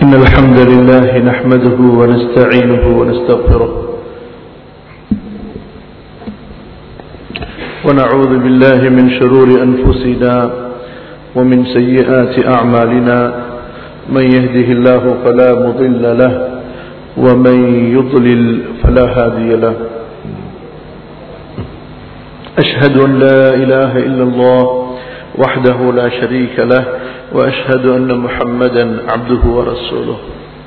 إن الحمد لله نحمده ونستعينه ونستغفره ونعوذ بالله من شرور أنفسنا ومن سيئات أعمالنا من يهده الله فلا مضل له ومن يضلل فلا هادي له أشهد أن لا إله إلا الله وحده لا شريك له وأشهد أن محمدا عبده ورسوله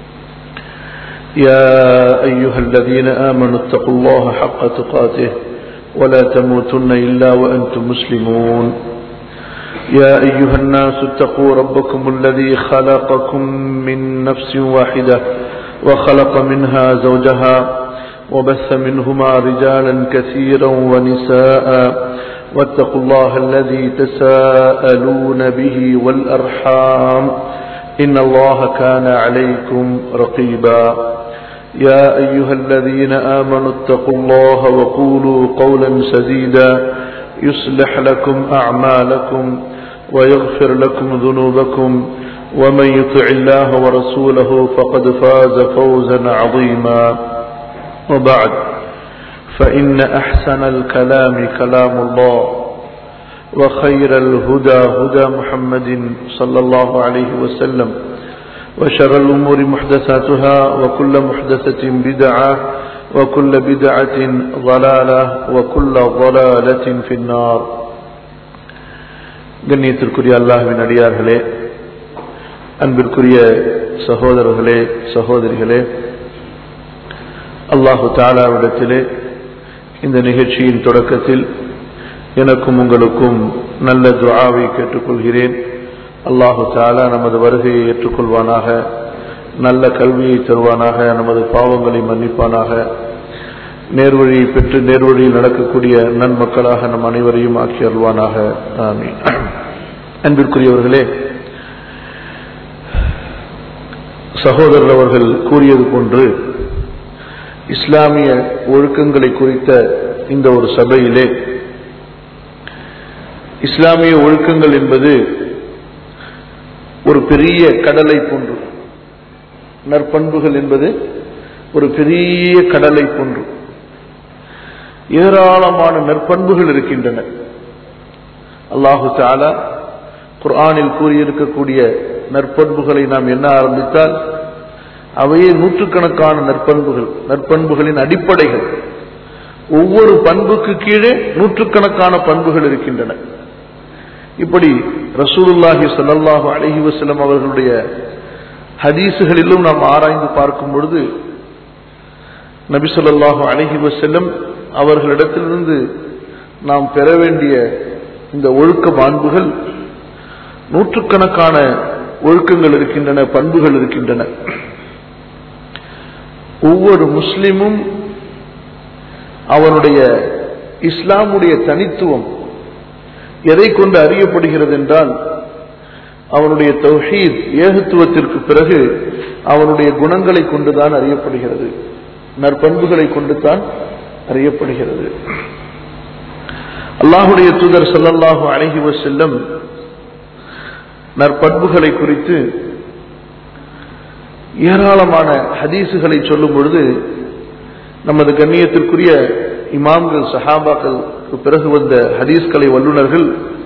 يا أيها الذين آمنوا اتقوا الله حق تقاته ولا تموتن إلا وأنتم مسلمون يا أيها الناس اتقوا ربكم الذي خلقكم من نفس واحدة وخلق منها زوجها وبث منهما رجالا كثيرا ونساء واتقوا الله الذي تساءلون به والأرحام إن الله كان عليكم رقيبا يا أيها الذين آمنوا اتقوا الله وقولوا قولا سديدا يصلح لكم أعمالكم ويغفر لكم ذنوبكم ومن يطع الله ورسوله فقد فاز فوزا عظيما وبعد فإن أحسن الكلام كلام الله وخير الهدى هدى محمد صلى الله عليه وسلم وشر الأمور محدثاتها وكل محدثة بدعة وكل بدعة ضلالة وكل ضلالة في النار கண்ணியத்திற்குரிய அல்லாஹுவின் அடியார்களே அன்பிற்குரிய சகோதரர்களே சகோதரிகளே அல்லாஹு தாலாவிடத்திலே இந்த நிகழ்ச்சியின் தொடக்கத்தில் எனக்கும் உங்களுக்கும் நல்ல துஆவை கேட்டுக்கொள்கிறேன் அல்லாஹு தாலா நமது வருகையை ஏற்றுக்கொள்வானாக நல்ல கல்வியை தருவானாக நமது பாவங்களை மன்னிப்பானாக நேர்வழியை பெற்று நேர்வழியில் நடக்கக்கூடிய நன்மக்களாக நம் அனைவரையும் ஆக்கி அருள்வானாக ஆமீன் அன்பிற்குரியவர்களே சகோதரர் அவர்கள் கூறியது போன்று இஸ்லாமிய ஒழுக்கங்களை குறித்த இந்த ஒரு சபையிலே இஸ்லாமிய ஒழுக்கங்கள் என்பது ஒரு பெரிய கடலை போன்று நற்பண்புகள் என்பது ஒரு பெரிய கடலை போன்று ஏராளமான நற்பண்புகள் இருக்கின்றன அல்லாஹு தாலா குர்ஆனில் கூறியிருக்கக்கூடிய நற்பண்புகளை நாம் என்ன ஆரம்பித்தால் அவையே நூற்றுக்கணக்கான நற்பண்புகள் நற்பண்புகளின் அடிப்படைகள் ஒவ்வொரு பண்புக்கு கீழே நூற்றுக்கணக்கான பண்புகள் இருக்கின்றன இப்படி ரசூலுல்லாஹி சல்லாஹூ அலஹி வசலம் அவர்களுடைய ஹதீசுகளிலும் நாம் ஆராய்ந்து பார்க்கும் பொழுது நபி சொல்லாஹு அலஹி வசல்லம் அவர்களிடத்திலிருந்து நாம் பெற வேண்டிய இந்த ஒழுக்க மாண்புகள் நூற்றுக்கணக்கான ஒழுக்கங்கள் இருக்கின்றன பண்புகள் இருக்கின்றன ஒவ்வொரு முஸ்லிமும் அவனுடைய இஸ்லாமுடைய தனித்துவம் எதை கொண்டு அறியப்படுகிறது என்றால் அவனுடைய தௌஹீத் ஏகத்துவத்திற்கு பிறகு அவனுடைய குணங்களை கொண்டுதான் அறியப்படுகிறது நற்பண்புகளை கொண்டுதான் அறியப்படுகிறது அல்லாஹுடைய தூதர் சல்லல்லாஹு அழகி செல்லம் நற்பண்புகளை குறித்து ஏராளமான ஹதீசுகளை சொல்லும் பொழுது நமது கண்ணியத்திற்குரிய இமாம்கள் சஹாபாக்களுக்கு பிறகு வந்த ஹதீஸ்கலை வல்லுநர்கள்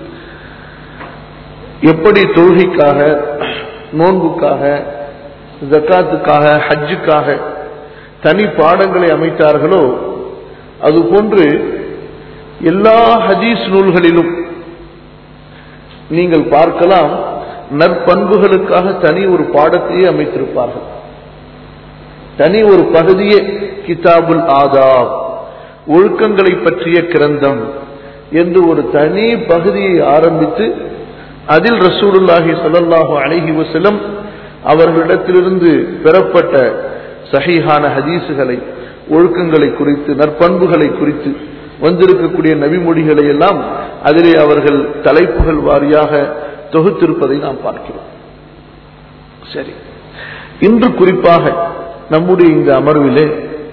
எப்படி தொழுகைக்காக நோன்புக்காக ஜக்காத்துக்காக ஹஜ்ஜுக்காக தனி பாடங்களை அமைத்தார்களோ அதுபோன்று எல்லா ஹதீஸ் நூல்களிலும் நீங்கள் பார்க்கலாம் நற்பண்புகளுக்காக தனி ஒரு பாடத்தையே அமைத்திருப்பார்கள் தனி ஒரு பகுதியே கிதாபுல் ஆதாப் ஒழுக்கங்களை பற்றிய கிரந்தம் என்று ஒரு தனி பகுதியை ஆரம்பித்து அதில் ரசூலுல்லாஹி சல்லாஹூ அலஹி வசலம் அவர்களிடத்திலிருந்து பெறப்பட்ட சஹீஹான ஹதீசுகளை ஒழுக்கங்களை குறித்து நற்பண்புகளை குறித்து வந்திருக்கக்கூடிய நபிமொழிகளை எல்லாம் அதிலே அவர்கள் தலைப்புகள் வாரியாக தொகுத்திருப்பதை நாம் பார்க்கிறோம் சரி இன்று குறிப்பாக நம்முடைய இந்த அமர்விலே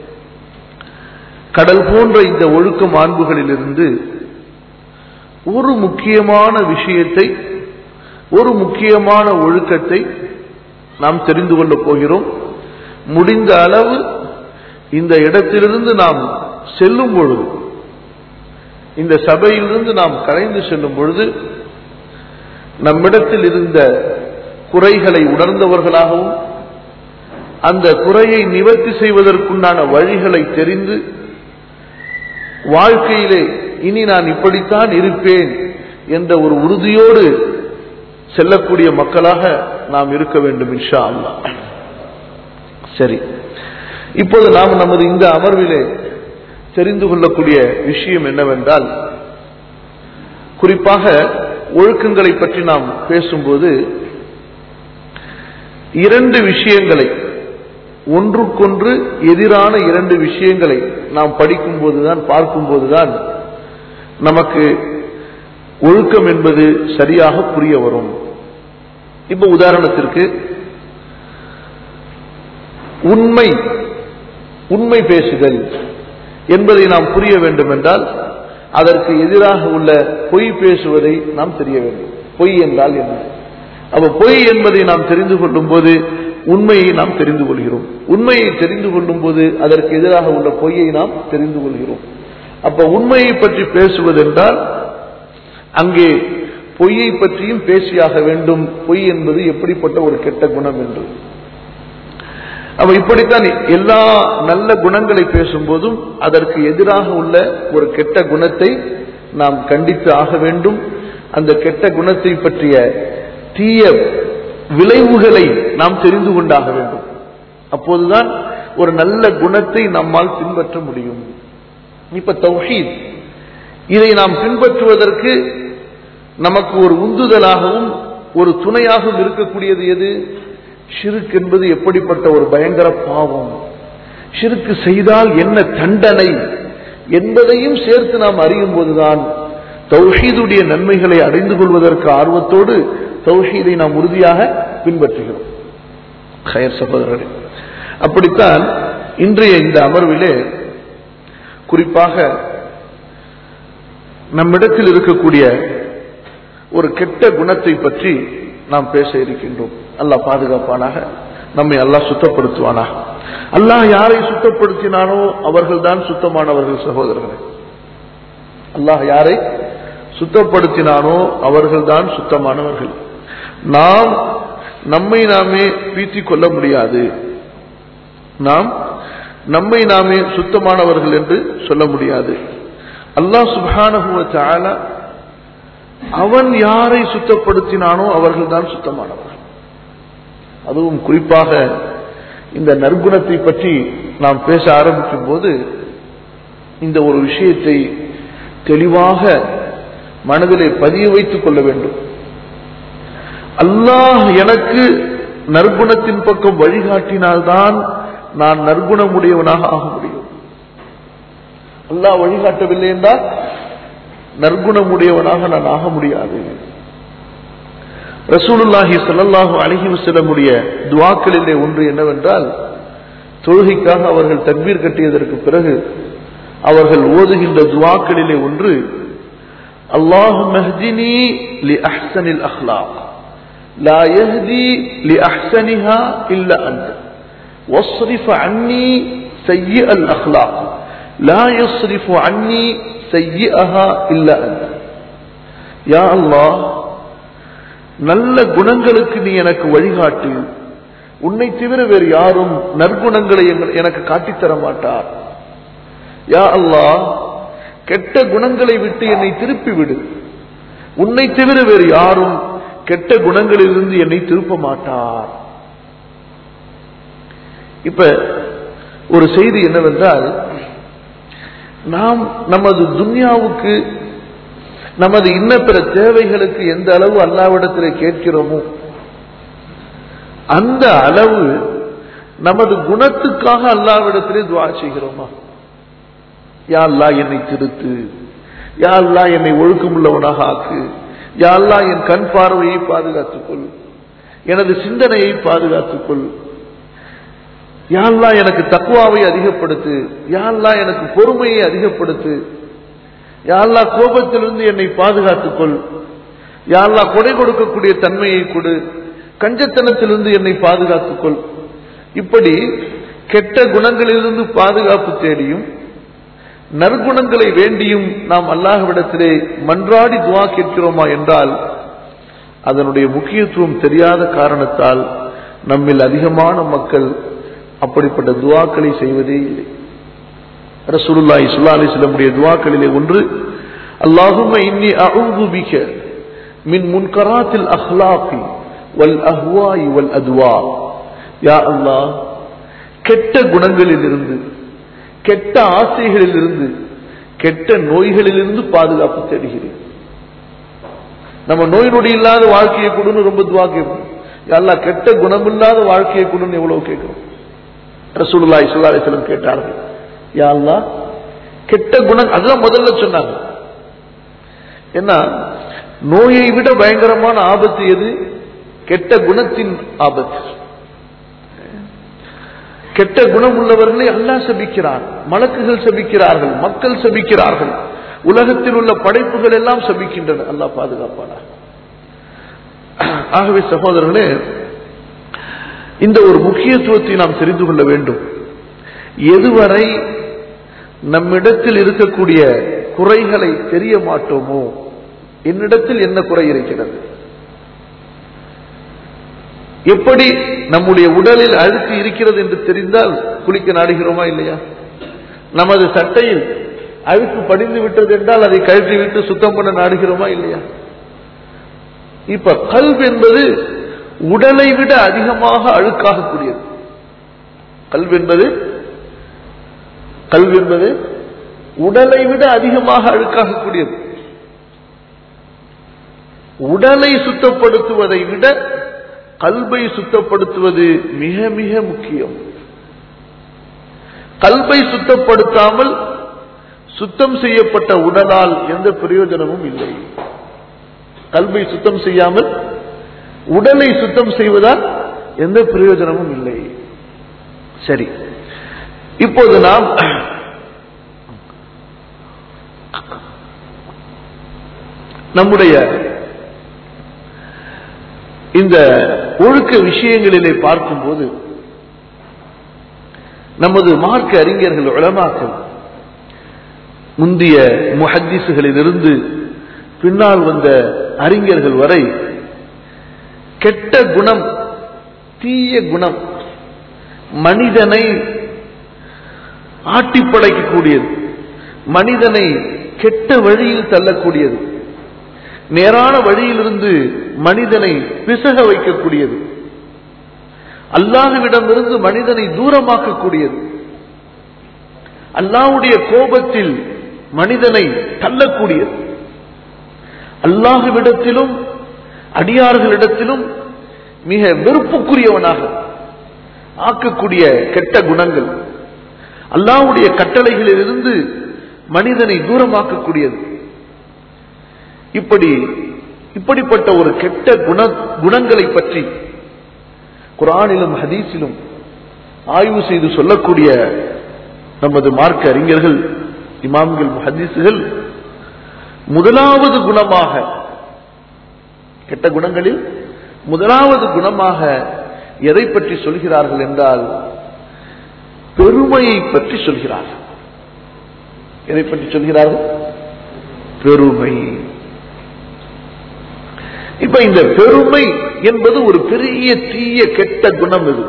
கடல் போன்ற இந்த ஒழுக்க மாண்புகளிலிருந்து ஒரு முக்கியமான விஷயத்தை ஒரு முக்கியமான ஒழுக்கத்தை நாம் தெரிந்து கொள்ளப் போகிறோம் முடிந்த அளவு இந்த இடத்திலிருந்து நாம் செல்லும் பொழுது இந்த சபையிலிருந்து நாம் கலைந்து செல்லும் பொழுது நம்மிடத்தில் இருந்த குறைகளை உணர்ந்தவர்களாகவும் அந்த குறையை நிவர்த்தி செய்வதற்குண்டான வழிகளை தெரிந்து வாழ்க்கையிலே இனி நான் இப்படித்தான் இருப்பேன் என்ற ஒரு உறுதியோடு செல்லக்கூடிய மக்களாக நாம் இருக்க வேண்டும் இன்ஷா அல்லா சரி இப்போது நாம் நமது இந்த அமர்விலே தெரிந்து கொள்ளக்கூடிய விஷயம் என்னவென்றால் குறிப்பாக ஒழுக்கங்களை பற்றி நாம் பேசும்போது இரண்டு விஷயங்களை ஒன்றுக்கொன்று எதிரான இரண்டு விஷயங்களை நாம் படிக்கும் போதுதான் பார்க்கும் போதுதான் நமக்கு ஒழுக்கம் என்பது சரியாக புரிய வரும் இப்ப உதாரணத்திற்கு உண்மை உண்மை பேசுதல் என்பதை நாம் புரிய வேண்டும் என்றால் அதற்கு எதிராக உள்ள பொய் பேசுவதை நாம் தெரிய வேண்டும் பொய் என்றால் என்ன அப்ப பொய் என்பதை நாம் தெரிந்து கொள்ளும் போது உண்மையை நாம் தெரிந்து கொள்கிறோம் உண்மையை தெரிந்து கொள்ளும் போது அதற்கு எதிராக உள்ள பொய்யை நாம் தெரிந்து கொள்கிறோம் அப்ப உண்மையை பற்றி பேசுவதென்றால் அங்கே பொய்யை பற்றியும் பேசியாக வேண்டும் பொய் என்பது எப்படிப்பட்ட ஒரு கெட்ட குணம் என்று அப்ப இப்படித்தான் எல்லா நல்ல குணங்களை பேசும்போதும் அதற்கு எதிராக உள்ள ஒரு கெட்ட குணத்தை நாம் கண்டித்து ஆக வேண்டும் அந்த கெட்ட குணத்தை பற்றிய தீய விளைவுகளை நாம் தெரிந்து கொண்டாக வேண்டும் அப்போதுதான் ஒரு நல்ல குணத்தை நம்மால் பின்பற்ற முடியும் இப்ப தௌஹீத் இதை நாம் பின்பற்றுவதற்கு நமக்கு ஒரு உந்துதலாகவும் ஒரு துணையாகவும் இருக்கக்கூடியது எது ஷிருக்கு என்பது எப்படிப்பட்ட ஒரு பயங்கர பாவம் ஷிருக்கு செய்தால் என்ன தண்டனை என்பதையும் சேர்த்து நாம் அறியும் போதுதான் தௌஹீதுடைய நன்மைகளை அடைந்து கொள்வதற்கு ஆர்வத்தோடு தௌஹீதை நாம் உறுதியாக பின்பற்றுகிறோம் கயர் சகோதரர்களே அப்படித்தான் இன்றைய இந்த அமர்விலே குறிப்பாக நம்மிடத்தில் இருக்கக்கூடிய ஒரு கெட்ட குணத்தை பற்றி நாம் பேச இருக்கின்றோம் அல்லாஹ் பாதுகாப்பானாக நம்மை அல்லாஹ் சுத்தப்படுத்துவானாக அல்லாஹ் யாரை சுத்தப்படுத்தினானோ அவர்கள் தான் சுத்தமானவர்கள் சகோதரர்களே அல்லாஹ் யாரை சுத்தப்படுத்தினானோ அவர்கள் தான் சுத்தமானவர்கள் நாம் நம்மை நாமே பீத்திக் கொள்ள முடியாது நாம் நம்மை நாமே சுத்தமானவர்கள் என்று சொல்ல முடியாது அல்லாஹ் சுபானகுவ அவன் யாரை சுத்தப்படுத்தினானோ அவர்கள் தான் சுத்தமானவர்கள் அதுவும் குறிப்பாக இந்த நற்குணத்தை பற்றி நாம் பேச ஆரம்பிக்கும் போது இந்த ஒரு விஷயத்தை தெளிவாக மனதிலே பதிய வைத்துக் கொள்ள வேண்டும் அல்லாஹ் எனக்கு நற்குணத்தின் பக்கம் வழிகாட்டினால்தான் நான் நற்குணமுடையவனாக ஆக முடியும் அல்லாஹ் வழிகாட்டவில்லை என்றால் நற்குணமுடையவனாக நான் ஆக முடியாது ரசூலுல்லாஹி சல்லாஹூ அலஹி வசலமுடைய துவாக்களிலே ஒன்று என்னவென்றால் தொழுகைக்காக அவர்கள் தக்பீர் கட்டியதற்கு பிறகு அவர்கள் ஓதுகின்ற துவாக்களிலே ஒன்று அல்லாஹு மஹ்தினி லி அஹ்சனில் அஹ்லாக் لا يهدي لأحسنها إلا أنت واصرف عني سيء الأخلاق لا يصرف عني سيئها إلا أنت يا الله நல்ல குணங்களுக்கு நீ எனக்கு வழிகாட்டு உன்னை தவிர வேறு யாரும் நற்குணங்களை எனக்கு காட்டித்தர மாட்டார் யா அல்லாஹ் கெட்ட குணங்களை விட்டு என்னை திருப்பி விடு உன்னை தவிர வேறு யாரும் கெட்ட குணங்களிலிருந்து என்னை திருப்ப மாட்டார் இப்ப ஒரு செய்தி என்னவென்றால் நாம் நமது துன்யாவுக்கு நமது இன்ன பிற தேவைகளுக்கு எந்த அளவு அல்லாவிடத்தில் கேட்கிறோமோ அந்த அளவு நமது குணத்துக்காக அல்லாவிடத்திலே துவா செய்கிறோமா யா அல்லா என்னை திருத்து யா அல்லா என்னை ஒழுக்கமுள்ளவனாக ஆக்கு யா அல்லா என் கண் பார்வையை பாதுகாத்துக்கொள் எனது சிந்தனையை பாதுகாத்துக்கொள் யாழ்லா எனக்கு தக்குவாவை அதிகப்படுத்து யாழ்லா எனக்கு பொறுமையை அதிகப்படுத்து யாழ்லா கோபத்திலிருந்து என்னை பாதுகாத்துக்கொள் யாழ்லா கொடை கொடுக்கக்கூடிய தன்மையை கொடு கஞ்சத்தனத்திலிருந்து என்னை பாதுகாத்துக் கொள் இப்படி கெட்ட குணங்களிலிருந்து பாதுகாப்பு தேடியும் நற்குணங்களை வேண்டியும் நாம் அல்லாஹ்விடத்திலே மன்றாடி துவா கேட்கிறோமா என்றால் அதனுடைய முக்கியத்துவம் தெரியாத காரணத்தால் நம்மில் அதிகமான மக்கள் அப்படிப்பட்ட துவாக்களை செய்வதே இல்லை ரசூலுல்லாஹி ஸல்லல்லாஹு அலைஹி வஸல்லமுடைய துவாக்களிலே ஒன்று அல்லாஹும்ம இன்னி அஊது பிக மின் முன்கராத்தில் அஹ்லாகி வல் அஹ்வாய் வல் அதுவா யா அல்லாஹ் கெட்ட குணங்களிலிருந்து கெட்ட ஆசைகளிலிருந்து கெட்ட நோய்களிலிருந்து பாதுகாப்பு தேடுகிறேன் நம்ம நோய் நொடி இல்லாத வாழ்க்கையை கொடுன்னு ரொம்ப துவா கேட்போம் எல்லாம் கெட்ட குணமில்லாத வாழ்க்கையை கொடுன்னு எவ்வளவு கேட்கிறோம் ரசூலுல்லாஹி ஸல்லல்லாஹு அலைஹி வஸல்லம் கேட்டார்கள் யா அல்லாஹ் கெட்ட குணம் அதுதான் முதல்ல சொன்னாங்க என்ன நோயை விட பயங்கரமான ஆபத்து எது கெட்ட குணத்தின் ஆபத்து கெட்ட குணம் உள்ளவர்களை அல்லாஹ் சபிக்கிறார் மலக்குகள் சபிக்கிறார்கள் மக்கள் சபிக்கிறார்கள் உலகத்தில் உள்ள படைப்புகள் எல்லாம் சபிக்கின்றன அல்லாஹ் பாதுகாப்பான ஆகவே சகோதரர்களே இந்த ஒரு முக்கியத்துவத்தை நாம் தெரிந்து கொள்ள வேண்டும் எதுவரை நம்மிடத்தில் இருக்கக்கூடிய குறைகளை தெரிய மாட்டோமோ என்னிடத்தில் என்ன குறை இருக்கிறது எப்படி நம்முடைய உடலில் அழுக்கு இருக்கிறது என்று தெரிந்தால் குளிக்க நாடுகிறோமா இல்லையா நமது சட்டையில் அழுக்கு படிந்து விட்டது என்றால் அதை கழற்றி விட்டு சுத்தம் பண்ண நாடுகிறோமா இல்லையா இப்ப கல்வி என்பது உடலை விட அதிகமாக அழுக்காகக்கூடியது கல்வி என்பது கல்வி என்பது உடலை விட அதிகமாக அழுக்காகக்கூடியது உடலை சுத்தப்படுத்துவதை விட கல்வை சுத்தப்படுத்துவது மிக மிக முக்கியம் கல்வை சுத்தப்படுத்தாமல் சுத்தம் செய்யப்பட்ட உடலால் எந்த பிரயோஜனமும் இல்லை கல்வை சுத்தம் செய்யாமல் உடலை சுத்தம் செய்வதால் எந்த பிரயோஜனமும் இல்லை சரி இப்போது நாம் நம்முடைய இந்த ஒழுக்க விஷயங்களிலே பார்க்கும்போது நமது மார்க்க அறிஞர்கள் உளமாக்கள் முந்திய முஹத்திசுகளிலிருந்து பின்னால் வந்த அறிஞர்கள் வரை கெட்ட குணம் தீய குணம் மனிதனை ஆட்டிப்படைக்கக்கூடியது மனிதனை கெட்ட வழியில் தள்ளக்கூடியது நேரான வழியிலிருந்து மனிதனை பிசக வைக்கக்கூடியது அல்லாஹுவிடமிருந்து மனிதனை தூரமாக்கக்கூடியது அல்லாஹுடைய கோபத்தில் மனிதனை தள்ளக்கூடியது அல்லாஹுவிடத்திலும் அடியார்களிடத்திலும் மிக வெறுப்புக்குரியவனாக ஆக்கக்கூடிய கெட்ட குணங்கள் அல்லாஹுடைய கட்டளைகளிலிருந்து மனிதனை தூரமாக்கக்கூடியது இப்படி இப்படிப்பட்ட ஒரு கெட்ட குண குணங்களை பற்றி குரானிலும் ஹதீஸிலும் ஆய்வு செய்து சொல்லக்கூடிய நமது மார்க்க அறிஞர்கள் இமாம்கள் ஹதீஸுகள் முதலாவது குணமாக கெட்ட குணங்களில் முதலாவது குணமாக எதை பற்றி சொல்கிறார்கள் என்றால் பெருமையை பற்றி சொல்கிறார்கள் எதை பற்றி சொல்கிறார்கள் பெருமை இப்ப இந்த பெருமை என்பது ஒரு பெரிய தீய கெட்ட குணம் இது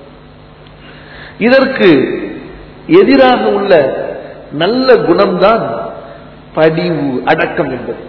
இதற்கு எதிராக உள்ள நல்ல குணம்தான் படிவு அடக்கம் என்பது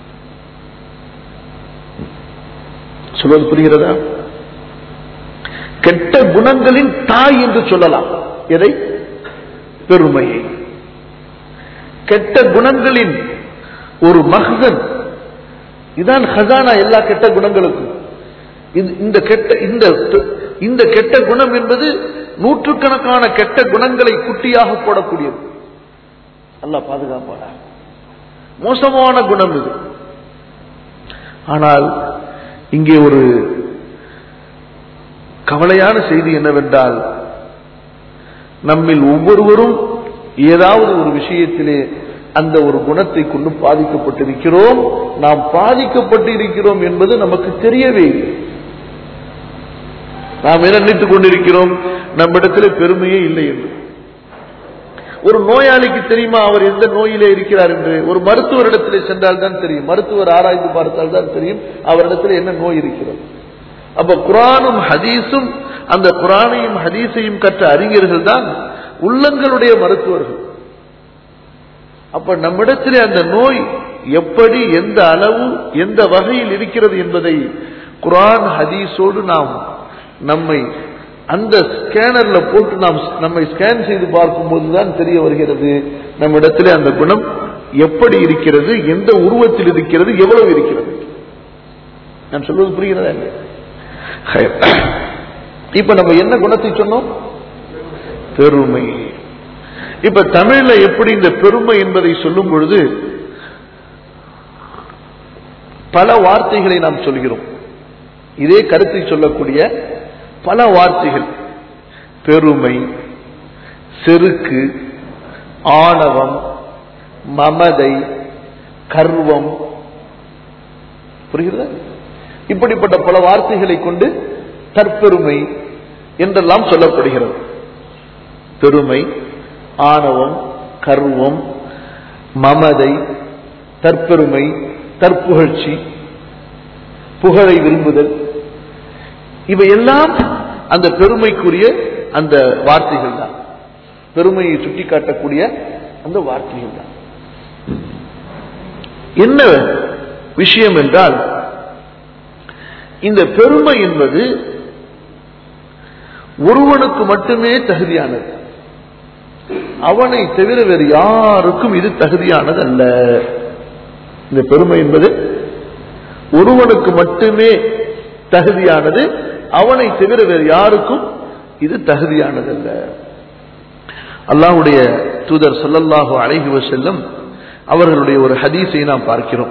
சொல்வது புரிகிறதா கெட்ட குணங்களின் தாய் என்று சொல்லலாம் எதை பெருமையை கெட்ட குணங்களின் ஒரு மகன் இதான் ஹசானா எல்லா கெட்ட குணங்களுக்கும் இந்த கெட்ட இந்த இந்த கெட்ட குணம் என்பது நூற்றுக்கணக்கான கெட்ட குணங்களை குட்டியாக போடக்கூடியது அல்ல பாதுகாப்பாடா மோசமான குணம் இது ஆனால் இங்கே ஒரு கவலையான செய்தி என்னவென்றால் நம்மில் ஒவ்வொருவரும் ஏதாவது ஒரு விஷயத்திலே அந்த ஒரு குணத்தை கொண்டு பாதிக்கப்பட்டிருக்கிறோம் நாம் பாதிக்கப்பட்டிருக்கிறோம் என்பது நமக்கு தெரியவே இல்லை நாம் என்ன நினைத்துக் கொண்டிருக்கிறோம் நம்மிடத்தில் பெருமையே இல்லை என்று ஒரு நோயாளிக்கு தெரியுமா அவர் எந்த நோயிலே இருக்கிறார் என்று ஒரு மருத்துவரிடத்திலே சென்றால் தான் தெரியும் மருத்துவர் ஆராய்ந்து பார்த்தால் தான் தெரியும் அவரிடத்தில் என்ன நோய் இருக்கிறது அப்ப குரானும் ஹதீஸும் அந்த குரானையும் ஹதீஸையும் கற்ற அறிஞர்கள் தான் உள்ளங்களுடைய மருத்துவர்கள் அப்ப நம்மிடத்திலே அந்த நோய் எப்படி எந்த அளவு எந்த வகையில் இருக்கிறது என்பதை குரான் ஹதீஸோடு நாம் நம்மை அந்த ஸ்கேனர்ல போட்டு நாம் நம்மை ஸ்கேன் செய்து பார்க்கும்போது தான் தெரிய வருகிறது நம்மிடத்திலே அந்த குணம் எப்படி இருக்கிறது எந்த உருவத்தில் இருக்கிறது எவ்வளவு இருக்கிறது நான் சொல்வது புரிகிறதா இல்லையா? ஹைர். இப்ப நம்ம என்ன குணத்தை சொன்னோம் பெருமை இப்ப தமிழ்ல எப்படி இந்த பெருமை என்பதை சொல்லும் பொழுது பல வார்த்தைகளை நாம் சொல்கிறோம் இதே கருத்தை சொல்லக்கூடிய பல வார்த்தைகள் பெருமை செருக்கு ஆணவம் மமதை கர்வம் புரிகிறதா இப்படிப்பட்ட பல வார்த்தைகளை கொண்டு தற்பெருமை என்றெல்லாம் சொல்லப்படுகிறது பெருமை ஆணவம் கர்வம் மமதை தற்பெருமை தற்புகழ்ச்சி புகழை விரும்புதல் இவையெல்லாம் அந்த பெருமைக்குரிய அந்த வார்த்தைகள் தான் பெருமையை சுட்டிக்காட்டக்கூடிய அந்த வார்த்தைகள் தான் என்ன விஷயம் என்றால் இந்த பெருமை என்பது ஒருவனுக்கு மட்டுமே தகுதியானது அவனை தவிர வேறு யாருக்கும் இது தகுதியானது அல்ல இந்த பெருமை என்பது ஒருவனுக்கு மட்டுமே தகுதியானது அவனை தவிர வேறு யாருக்கும் இது தகுதியானது அல்ல அல்லாஹ்வுடைய தூதர் ஸல்லல்லாஹு அலைஹி வஸல்லம் அவர்களுடைய ஒரு ஹதீஸை நாம் பார்க்கிறோம்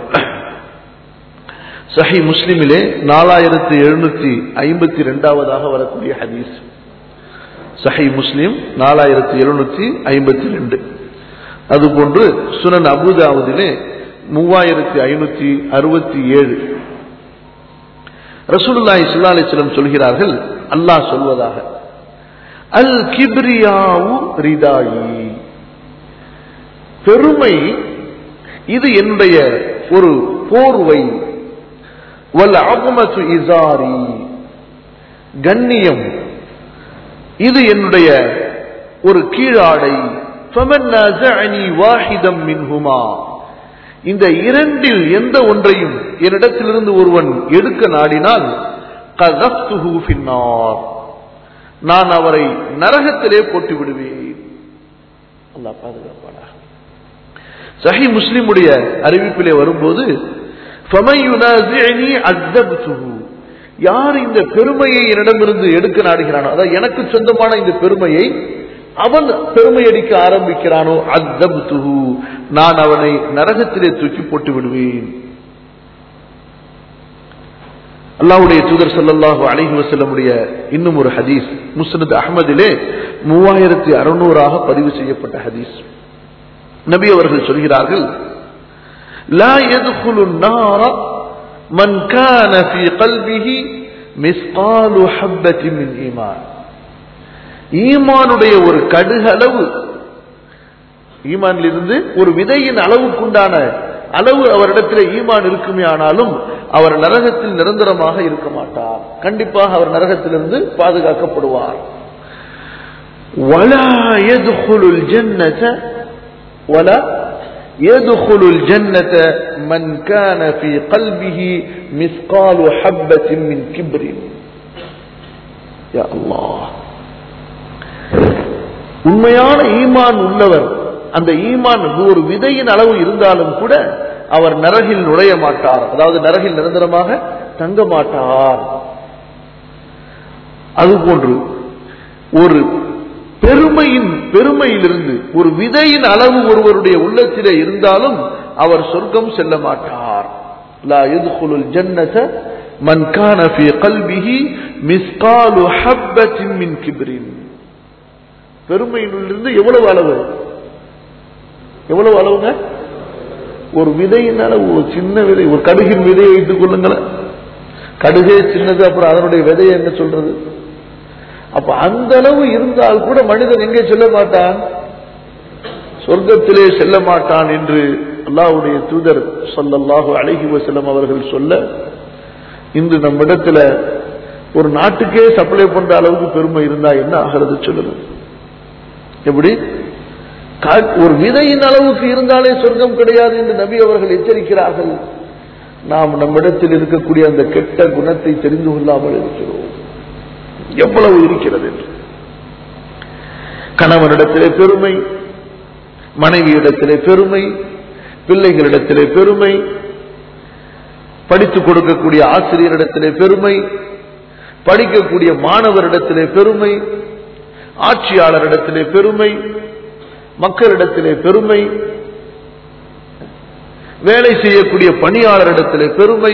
சஹி முஸ்லிமிலே நாலாயிரத்தி எழுநூத்தி ஐம்பத்தி ரெண்டாவதாக வரக்கூடிய ஹதீஸ் சஹி முஸ்லிம் நாலாயிரத்தி எழுநூத்தி ஐம்பத்தி ரெண்டு அதுபோன்று சுனன் அபுதாவுதிலே மூவாயிரத்தி ஐநூத்தி அறுபத்தி ஏழு ரசூலுல்லாஹி ஸல்லல்லாஹு அலைஹி வஸல்லம் சொல்கிறார்கள் அல்லாஹ் சொல்வதாக அல் கிப்ரியாவு ரிதாயி பெருமை இது என்னுடைய ஒரு போர்வை வல் அபமத்து இசாரி கண்ணியம் இது என்னுடைய ஒரு கீழாடை فمن نازعني واحدا منهما இந்த இரண்டில் எந்த ஒன்றையும் என்னிடத்திலிருந்து ஒருவன் எடுக்க நாடினால் قذفته في النار நான் அவரை நரகத்திலே போட்டு விடுவேன் அல்லாஹ் பாதுகாப்பானாக சஹி முஸ்லிமுடைய அறிவிப்பிலே வரும்போது فَمَن يُنَازِعْنِي عَذَّبْتُهُ யார் இந்த பெருமையை என்னிடமிருந்து எடுக்க நாடுகிறானோ அதாவது எனக்கு சொந்தமான இந்த பெருமையை அவன் பெருமை அடிக்க ஆரம்பிக்கிறானோ அத்தப்துஹு நான் அவனை நரகத்திலே தூக்கி போட்டு விடுவேன் அல்லாஹ்வுடைய தூதர் ஸல்லல்லாஹு அலைஹி வஸல்லமுடைய இன்னும் ஒரு ஹதீஸ் முஸ்னத் அஹ்மதிலே மூவாயிரத்தி அறுநூறாக பதிவு செய்யப்பட்ட ஹதீஸ் நபி அவர்கள் சொல்கிறார்கள் லா يدخل النار من كان في قلبه مثقال حبة من إيمان ஈமானுடைய ஒரு கடுகளவு ஈமானிலிருந்து ஒரு விதையின் அளவுக்குண்டான அளவு அவரிடத்தில் ஈமான் இருக்குமே ஆனாலும் அவர் நரகத்தில் நிரந்தரமாக இருக்க மாட்டார் கண்டிப்பாக அவர் நரகத்திலிருந்து பாதுகாக்கப்படுவார் ولا يدخل الجنة ولا يدخل الجنة من كان في قلبه مثقال حبة من كبر يا الله உண்மையான ஈமான் உள்ளவர் அந்த ஈமான் ஒரு விதையின் அளவு இருந்தாலும் கூட அவர் நரகில் நுழைய மாட்டார் அதாவது நரகில் நிரந்தரமாக தங்க மாட்டார் அதுபோன்று ஒரு பெருமையின் பெருமையிலிருந்து ஒரு விதையின் அளவு ஒருவருடைய உள்ளத்திலே இருந்தாலும் அவர் சொர்க்கம் செல்ல மாட்டார் லா யதுகுலுல் ஜன்னத மன் கான ஃபீ கல்பிஹி மிஸ்காலு ஹப்பத்தின் மின் கிப்ரின் பெருமையிலிருந்து எவ்வளவு அளவு எவ்வளவு அளவுங்க ஒரு விதையின் அளவு ஒரு சின்ன விதை ஒரு கடுகின் விதையை வைத்துக் கொள்ளுங்களேன் கடுகே சின்னது அப்புறம் அதனுடைய விதையை என்ன சொல்றது அப்ப அந்த அளவு இருந்தால் கூட மனிதன் எங்கே செல்ல மாட்டான் சொர்க்கத்திலே செல்ல மாட்டான் என்று அல்லாஹ்வுடைய தூதர் ஸல்லல்லாஹு அலைஹி வஸல்லம் அவர்கள் சொல்ல இன்று நம்மிடத்துல ஒரு நாட்டுக்கே சப்ளை பண்ற அளவுக்கு பெருமை இருந்தா என்ன ஆகிறது சொல்லுங்க எப்படி கா- ஒரு விதையின் அளவுக்கு இருந்தாலே சொர்க்கம் கிடையாது என்று நபி அவர்கள் எச்சரிக்கிறார்கள் நாம் நம்மிடத்தில் இருக்கக்கூடிய அந்த கெட்ட குணத்தை தெரிந்து கொள்ளாமல் இருக்கிறோம் எவ்வளவு இருக்கிறது என்று கணவனிடத்திலே பெருமை மனைவியிடத்திலே பெருமை பிள்ளைகளிடத்திலே பெருமை படித்துக் கொடுக்கக்கூடிய ஆசிரியரிடத்திலே பெருமை படிக்கக்கூடிய மாணவரிடத்திலே பெருமை ஆட்சியாளரிடத்திலே பெருமை மக்களிடத்திலே பெருமை வேலை செய்யக்கூடிய பணியாளரிடத்திலே பெருமை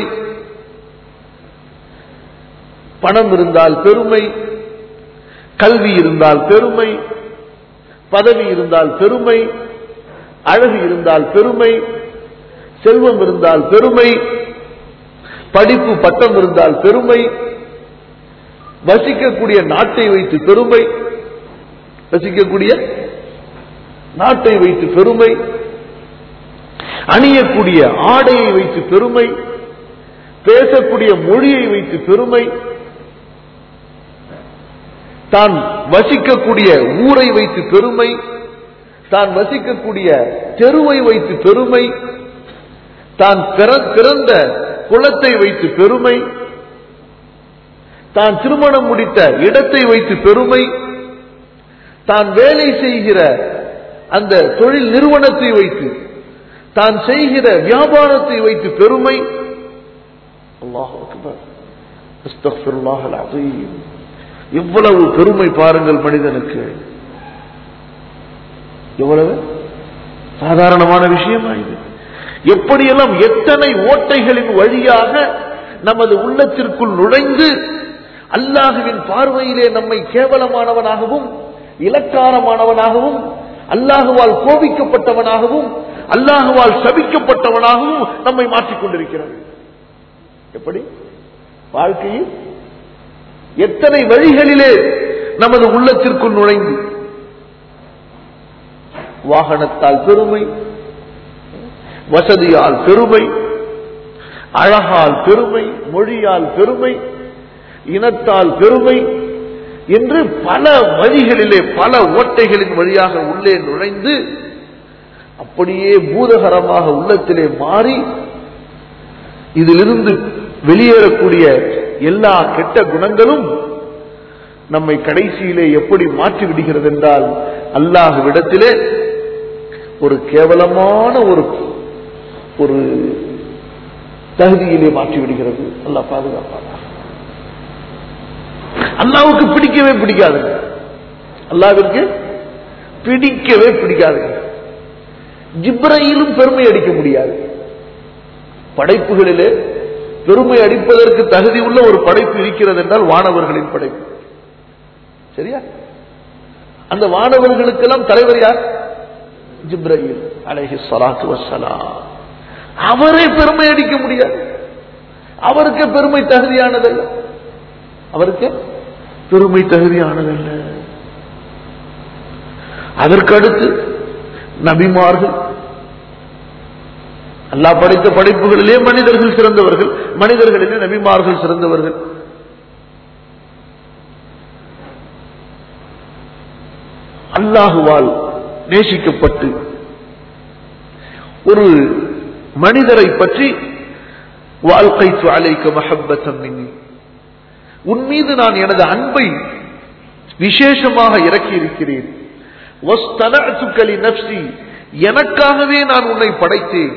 பணம் இருந்தால் பெருமை கல்வி இருந்தால் பெருமை பதவி இருந்தால் பெருமை அழகு இருந்தால் பெருமை செல்வம் இருந்தால் பெருமை படிப்பு பட்டம் இருந்தால் பெருமை வசிக்கக்கூடிய நாட்டை வைத்து பெருமை வசிக்கக்கூடிய நாட்டை வைத்து பெருமை அணியக்கூடிய ஆடையை வைத்து பெருமை பேசக்கூடிய மொழியை வைத்து பெருமை தான் வசிக்கக்கூடிய ஊரை வைத்து பெருமை தான் வசிக்கக்கூடிய தெருவை வைத்து பெருமை தான் பிற- பிறந்த குலத்தை வைத்து பெருமை தான் திருமணம் முடித்த இடத்தை வைத்து பெருமை தான் வேலை செய்கிற அந்த தொழில் நிறுவனத்தை வைத்து தான் செய்கிற வியாபாரத்தை வைத்து பெருமை அல்லாஹ் அக்பர் அஸ்தக்ஃபிருல்லாஹ் அல்-அஸீம் எவ்வளவு பெருமை பாருங்கள் மனிதனுக்கு எவ்வளவு சாதாரணமான விஷயமா இது எப்படியெல்லாம் எத்தனை ஓட்டைகளின் வழியாக நமது உள்ளத்திற்குள் நுழைந்து அல்லாஹுவின் பார்வையிலே நம்மை கேவலமானவனாகவும் இலக்காரமானவனாகவும் அல்லாஹுவால் கோபிக்கப்பட்டவனாகவும் அல்லாஹுவால் சபிக்கப்பட்டவனாகவும் நம்மை மாற்றிக் கொண்டிருக்கிறது எப்படி வாழ்க்கையில் எத்தனை வழிகளிலே நமது உள்ளத்திற்குள் நுழைந்து வாகனத்தால் பெருமை வசதியால் பெருமை அழகால் பெருமை மொழியால் பெருமை இனத்தால் பெருமை என்று பல வழிகளிலே பல ஓட்டைகளின் வழியாக உள்ளே நுழைந்து அப்படியே பூதகரமாக உள்ளத்திலே மாறி இதிலிருந்து வெளியேறக்கூடிய எல்லா கெட்ட குணங்களும் நம்மை கடைசியிலே எப்படி மாற்றி விடுகிறது என்றால் அல்லாஹ்விடத்திலே ஒரு கேவலமான ஒரு ஒரு தகுதியிலே மாற்றி விடுகிறது அல்லாஹ் பாதுகாப்பாக அல்லாவுக்கு பிடிக்கவே பிடிக்காதுங்க அல்லாவிற்கு பிடிக்கவே பிடிக்காதுங்க ஜிப்ரையிலும் பெருமை அடிக்க முடியாது படைப்புகளிலே பெருமை அடிப்பதற்கு தகுதி உள்ள ஒரு படைப்பு இருக்கிறது என்றால் வானவர்களின் படைப்பு சரியா அந்த வானவர்களுக்கெல்லாம் தலைவர் யார் ஜிப்ரயில் அலைஹி ஸலாத்து வஸ்ஸலாம் அவரே பெருமை அடிக்க முடியாது அவருக்கு பெருமை தகுதியானதல்ல அவருக்கு பெருமை தகுதியானதல்ல அதற்கு அடுத்து நபிமார்கள் அல்லாஹ் படைத்த படைப்புகளிலே மனிதர்கள் சிறந்தவர்கள் மனிதர்களிலே நபிமார்கள் சிறந்தவர்கள் அல்லாஹுவால் நேசிக்கப்பட்டு ஒரு மனிதரை பற்றி வாழ்க்கை அலைக்க மஹப்பத்தம் மின்னி உன் மீது நான் எனது அன்பை விசேஷமாக இறக்கி இருக்கிறேன் وَاصْطَنَعْتُكَ لِنَفْسِي எனக்காகவே நான் உன்னை படைத்தேன்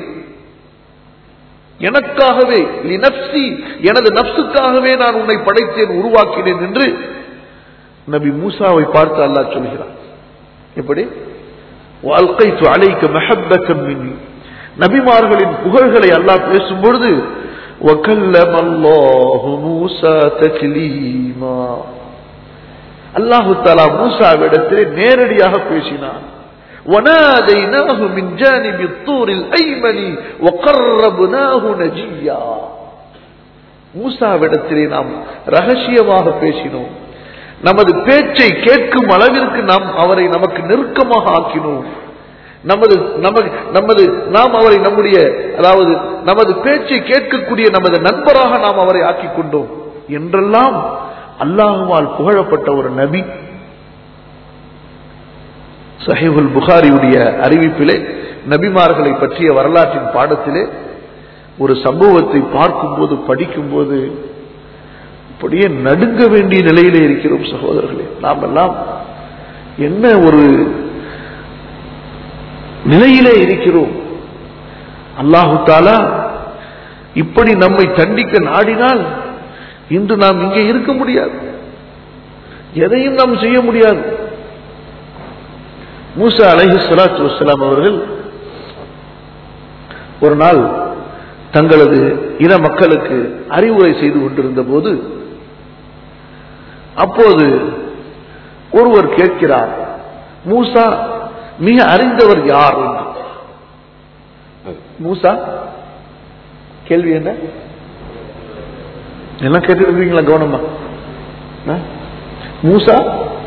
எனக்காகவே லினப்சி எனது நப்சுக்காகவே நான் உன்னை படைத்தேன் உருவாக்கினேன் என்று நபி மூசாவை பார்த்து அல்லாஹ் சொல்கிறான் எப்படி வாழ்க்கைத்து அலைக்க மஹப்பத்தம் மின்னி நபிமார்களின் புகழ்களை அல்லாஹ் பேசும் பொழுது وَكَلَّمَ اللَّهُ مُوسَى تَكْلِيمًا அல்லாஹு தாலா மூசாவிடத்திலே நேரடியாக பேசினான் وَنَادَيْنَاهُ مِنْ جَانِبِ الطُّورِ الْأَيْمَنِ وَقَرَّبْنَاهُ نَجِيًّا மூசாவிடத்திலே நாம் ரகசியமாக பேசினோம் நமது பேச்சை கேட்கும் அளவிற்கு நாம் அவரை நமக்கு நெருக்கமாக ஆக்கினோம் நமது நமது நமது நாம் அவரை நம்முடைய அதாவது நமது பேச்சை கேட்கக்கூடிய நமது நண்பராக நாம் அவரை ஆக்கிக் கொண்டோம் என்றெல்லாம் அல்லாஹுவால் புகழப்பட்ட ஒரு நபி சஹிபுல் புகாரியுடைய அறிவிப்பிலே நபிமார்களை பற்றிய வரலாற்றின் பாடத்திலே ஒரு சம்பவத்தை பார்க்கும்போது படிக்கும்போது அப்படியே நடுங்க வேண்டிய நிலையிலே இருக்கிறோம் சகோதரர்களே நாம் எல்லாம் என்ன ஒரு நிலையிலே இருக்கிறோம் அல்லாஹு தாலா இப்படி நம்மை தண்டிக்க நாடினால் இன்று நாம் இங்கே இருக்க முடியாது எதையும் நாம் செய்ய முடியாது மூசா அலஹி சலாத்து வசலாம் அவர்கள் ஒரு நாள் தங்களது இன மக்களுக்கு அறிவுரை செய்து கொண்டிருந்த போது அப்போது ஒருவர் கேட்கிறார் மூசா மிக அறிந்தவர் யார் என்று மூசா கேள்வி என்ன எல்லாம் கேட்டுருக்கீங்களா கவனமா ஆ? மூசா